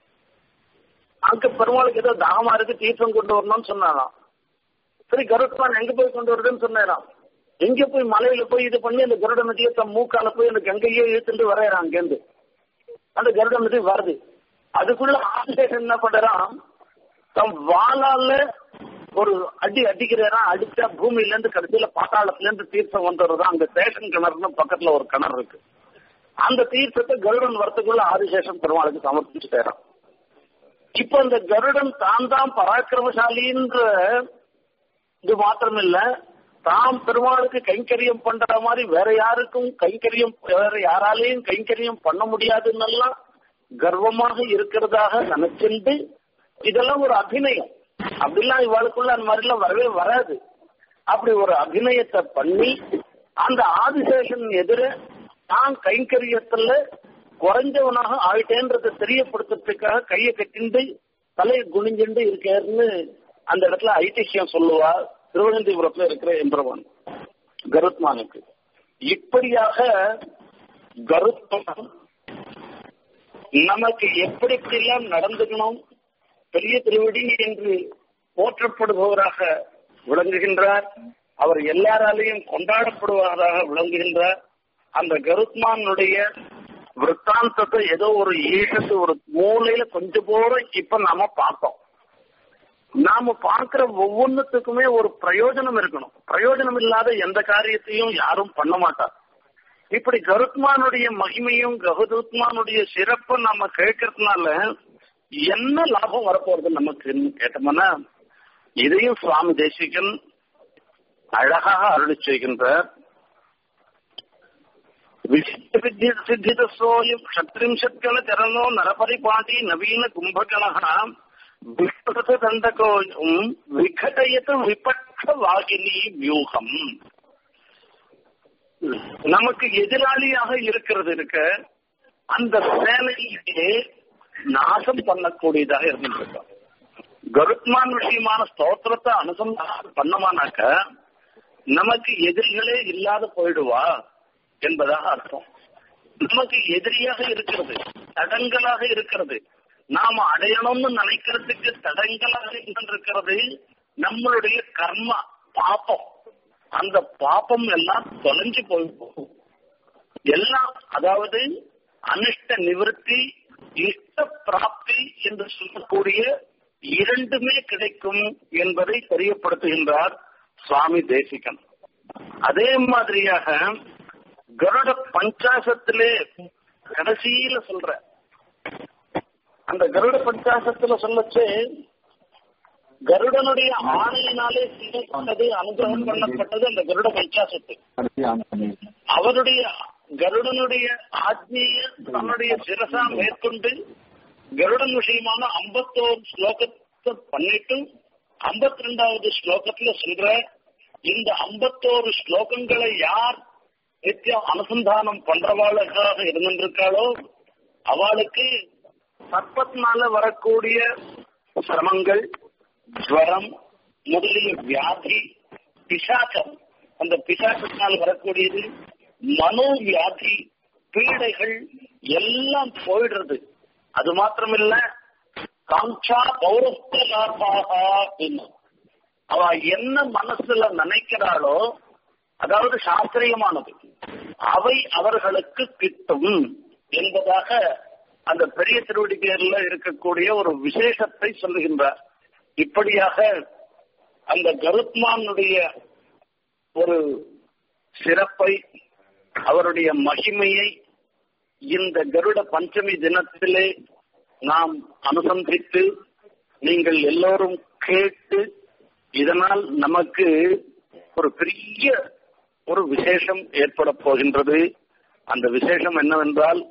அங்க பெருமாளுக்கு ஏதோ தாகமா இருக்கு தீர்த்தம் கொண்டு வரணும்னு சொன்னாராம் சரி கருத்மான் எங்க போய் கொண்டு வருதுன்னு சொன்னாராம் எங்க போய் மலையில போய் இது பண்ணி அந்த கருட நதியை தம் மூக்கால போய் அந்த கங்கையே இழுத்துட்டு வரையறான் அங்கேருந்து அந்த கருட நதி வருது அதுக்குள்ள ஆதிசேஷன் என்ன பண்றான் தன் வாளால ஒரு அடி அடிக்கிறா அடிச்சா பூமியில இருந்து கடைசியில பாத்தாளத்துல இருந்து தீர்த்தம் வந்துடுறதா அங்க சேஷன் கிணறுன்னு பக்கத்துல ஒரு கிணறு இருக்கு அந்த தீர்த்தத்தை கருடன் வரத்துக்குள்ள ஆதிசேஷன் பெருமாளுக்கு சமர்ப்பிச்சு தரான் இப்ப இந்த கருடன் தான் தான் பராக்கிரமசாலின்ற இது மாத்திரம் இல்ல தாம் பெருமாளுக்கு கைங்கரியம் பண்ற மாதிரி வேற யாருக்கும் கைங்கரியம் வேற யாராலையும் கைங்கரியம் பண்ண முடியாதுன்னெல்லாம் கர்வமாக இருக்கிறதாக நினைச்சிருந்து இதெல்லாம் ஒரு அபிநயம் அப்படிலாம் இவாளுக்குள்ள அந்த மாதிரி எல்லாம் வரவே வராது அப்படி ஒரு அபிநயத்தை பண்ணி அந்த ஆதிசேஷன் எதிர தான் கைங்கரியத்துல குறைஞ்சவனாக ஆயிட்டேன்றதை தெரியப்படுத்துறதுக்காக கையை கட்டிண்டு தலையை குனிஞ்சுண்டு இருக்கேன்னு அந்த இடத்துல ஐதிஹ்யம் சொல்லுவா திருவனந்தபுரத்துல இருக்கிற எம்பரவான் கருத்மானுக்கு இப்படியாக கருத்மான் நமக்கு எப்படி எப்படியெல்லாம் நடந்துக்கணும் பெரிய திருவடி என்று போற்றப்படுபவராக விளங்குகின்றார் அவர் எல்லாராலையும் கொண்டாடப்படுவதாக விளங்குகின்றார் அந்த கருத்மானுடைய விற்த்தாந்தத்தை ஏதோ ஒரு ஈழத்து ஒரு மூலையில கொஞ்சம் போற இப்ப நாம பார்த்தோம் நாம பார்க்கிற ஒவ்வொன்றுத்துக்குமே ஒரு பிரயோஜனம் இருக்கணும் பிரயோஜனம் இல்லாத எந்த காரியத்தையும் யாரும் பண்ண மாட்டார் இப்படி கருத்மானுடைய மகிமையும் கருத்மானுடைய சிறப்பை நம்ம கேட்கறதுனால என்ன லாபம் வரப்போறது நமக்கு கேட்டோம்னா இதையும் சுவாமி தேசிகன் அழகாக அருளி செய்கின்றார் சித்திதசோயம் ஷத்ரிம்ஷத்கண சரணோ நரபரிபாட்டி நவீன கும்பகணः விஷ்ணுத தண்டகோயம் விகடயத்து விபட்ச வாகினி வியூகம் நமக்கு எதிராளியாக இருக்கிறது இருக்க அந்த சேனையிலே நாசம் பண்ணக்கூடியதாக இருந்துருக்கோம் கருத்மான் விஷயமான ஸ்தோத்திரத்தை அனுசந்தானம் பண்ணமானாக்க நமக்கு எதிரிகளே இல்லாத போயிடுவா என்பதாக அர்த்தம் நமக்கு எதிரியாக இருக்கிறது தடங்களாக இருக்கிறது நாம அடையணும்னு நினைக்கிறதுக்கு தடங்களாக இருக்கிறது நம்மளுடைய கர்மா பாப்பம் அந்த பாப்பம் எல்லாம் தொலைஞ்சு போய்போகும் எல்லாம் அதாவது அனிஷ்ட நிவர்த்தி இஷ்ட பிராப்தி என்று சொல்லக்கூடிய இரண்டுமே கிடைக்கும் என்பதை தெரியப்படுத்துகின்றார் சுவாமி தேசிகன் அதே மாதிரியாக கருட பஞ்சாசத்திலே கடைசியில சொல்ற அந்த கருட பஞ்சாசத்துல சொல்லச்சு கருடனுடைய ஆணையினாலே செய்யப்பட்டது அனுகிரகம் பண்ணப்பட்டது அந்த கருட பஞ்சாசத்து அவருடைய கருடனுடைய ஆத்மீய தன்னுடைய சிரசா மேற்கொண்டு கருடன் விஷயமான ஐம்பத்தோரு ஸ்லோகத்தை பண்ணிட்டு ஐம்பத்தி ரெண்டாவது ஸ்லோகத்துல சொல்ற இந்த ஐம்பத்தோரு ஸ்லோகங்களை யார் நித்தியம் அனுசந்தானம் பண்றவாளுக்காக இருந்திருக்காளோ அவளுக்கு சர்ப்பத்தினால வரக்கூடிய சிரமங்கள் ஜுவரம் முதலிய வியாதி பிசாசம் அந்த பிசாசத்தினால் வரக்கூடியது மனோ வியாதி பீடைகள் எல்லாம் போயிடுறது அது மாத்திரமில்ல காஞ்சா பௌரஸ்த லாபாக அப்படின்னு அவ என்ன மனசுல நினைக்கிறாளோ அதாவது சாஸ்திரியமானது அவை அவர்களுக்கு கிட்டும் என்பதாக அந்த பெரிய திருவடிக்கையில இருக்கக்கூடிய ஒரு விசேஷத்தை சொல்லுகின்றார் இப்படியாக அந்த கருத்மானுடைய ஒரு சிறப்பை அவருடைய மகிமையை இந்த கருட பஞ்சமி தினத்திலே நாம் அனுசந்தித்து நீங்கள் எல்லோரும் கேட்டு இதனால் நமக்கு ஒரு பெரிய ஒரு விசேஷம் ஏற்பட போகின்றது அந்த விசேஷம் என்னவென்றால்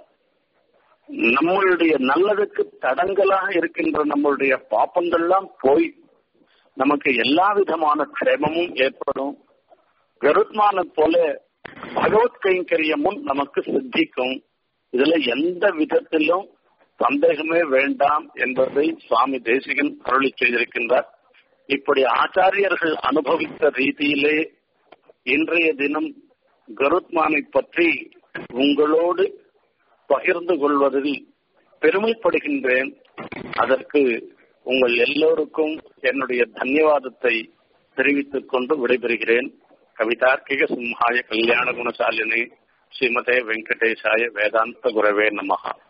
நம்மளுடைய நல்லதுக்கு தடங்கலாக இருக்கின்ற நம்மளுடைய பாப்பங்கள்லாம் போய் நமக்கு எல்லா விதமான க்ஷேமமும் ஏற்படும் கருத்மான போல பகவத் கைங்கரியமும் நமக்கு சித்திக்கும் இதுல எந்த விதத்திலும் சந்தேகமே வேண்டாம் என்பதை சுவாமி தேசிகன் அருளி செய்திருக்கின்றார் இப்படி ஆச்சாரியர்கள் அனுபவித்த ரீதியிலே இன்றைய தினம் கருத்மானை பற்றி உங்களோடு பகிர்ந்து கொள்வதில் பெருமைப்படுகின்றேன் அதற்கு உங்கள் எல்லோருக்கும் என்னுடைய தன்யவாதத்தை தெரிவித்துக் கொண்டு விடைபெறுகிறேன் கவிதார்க்கிக சிம்ஹாய கல்யாண குணசாலினி ஸ்ரீமதே வெங்கடேசாய வேதாந்த குரவே நமகா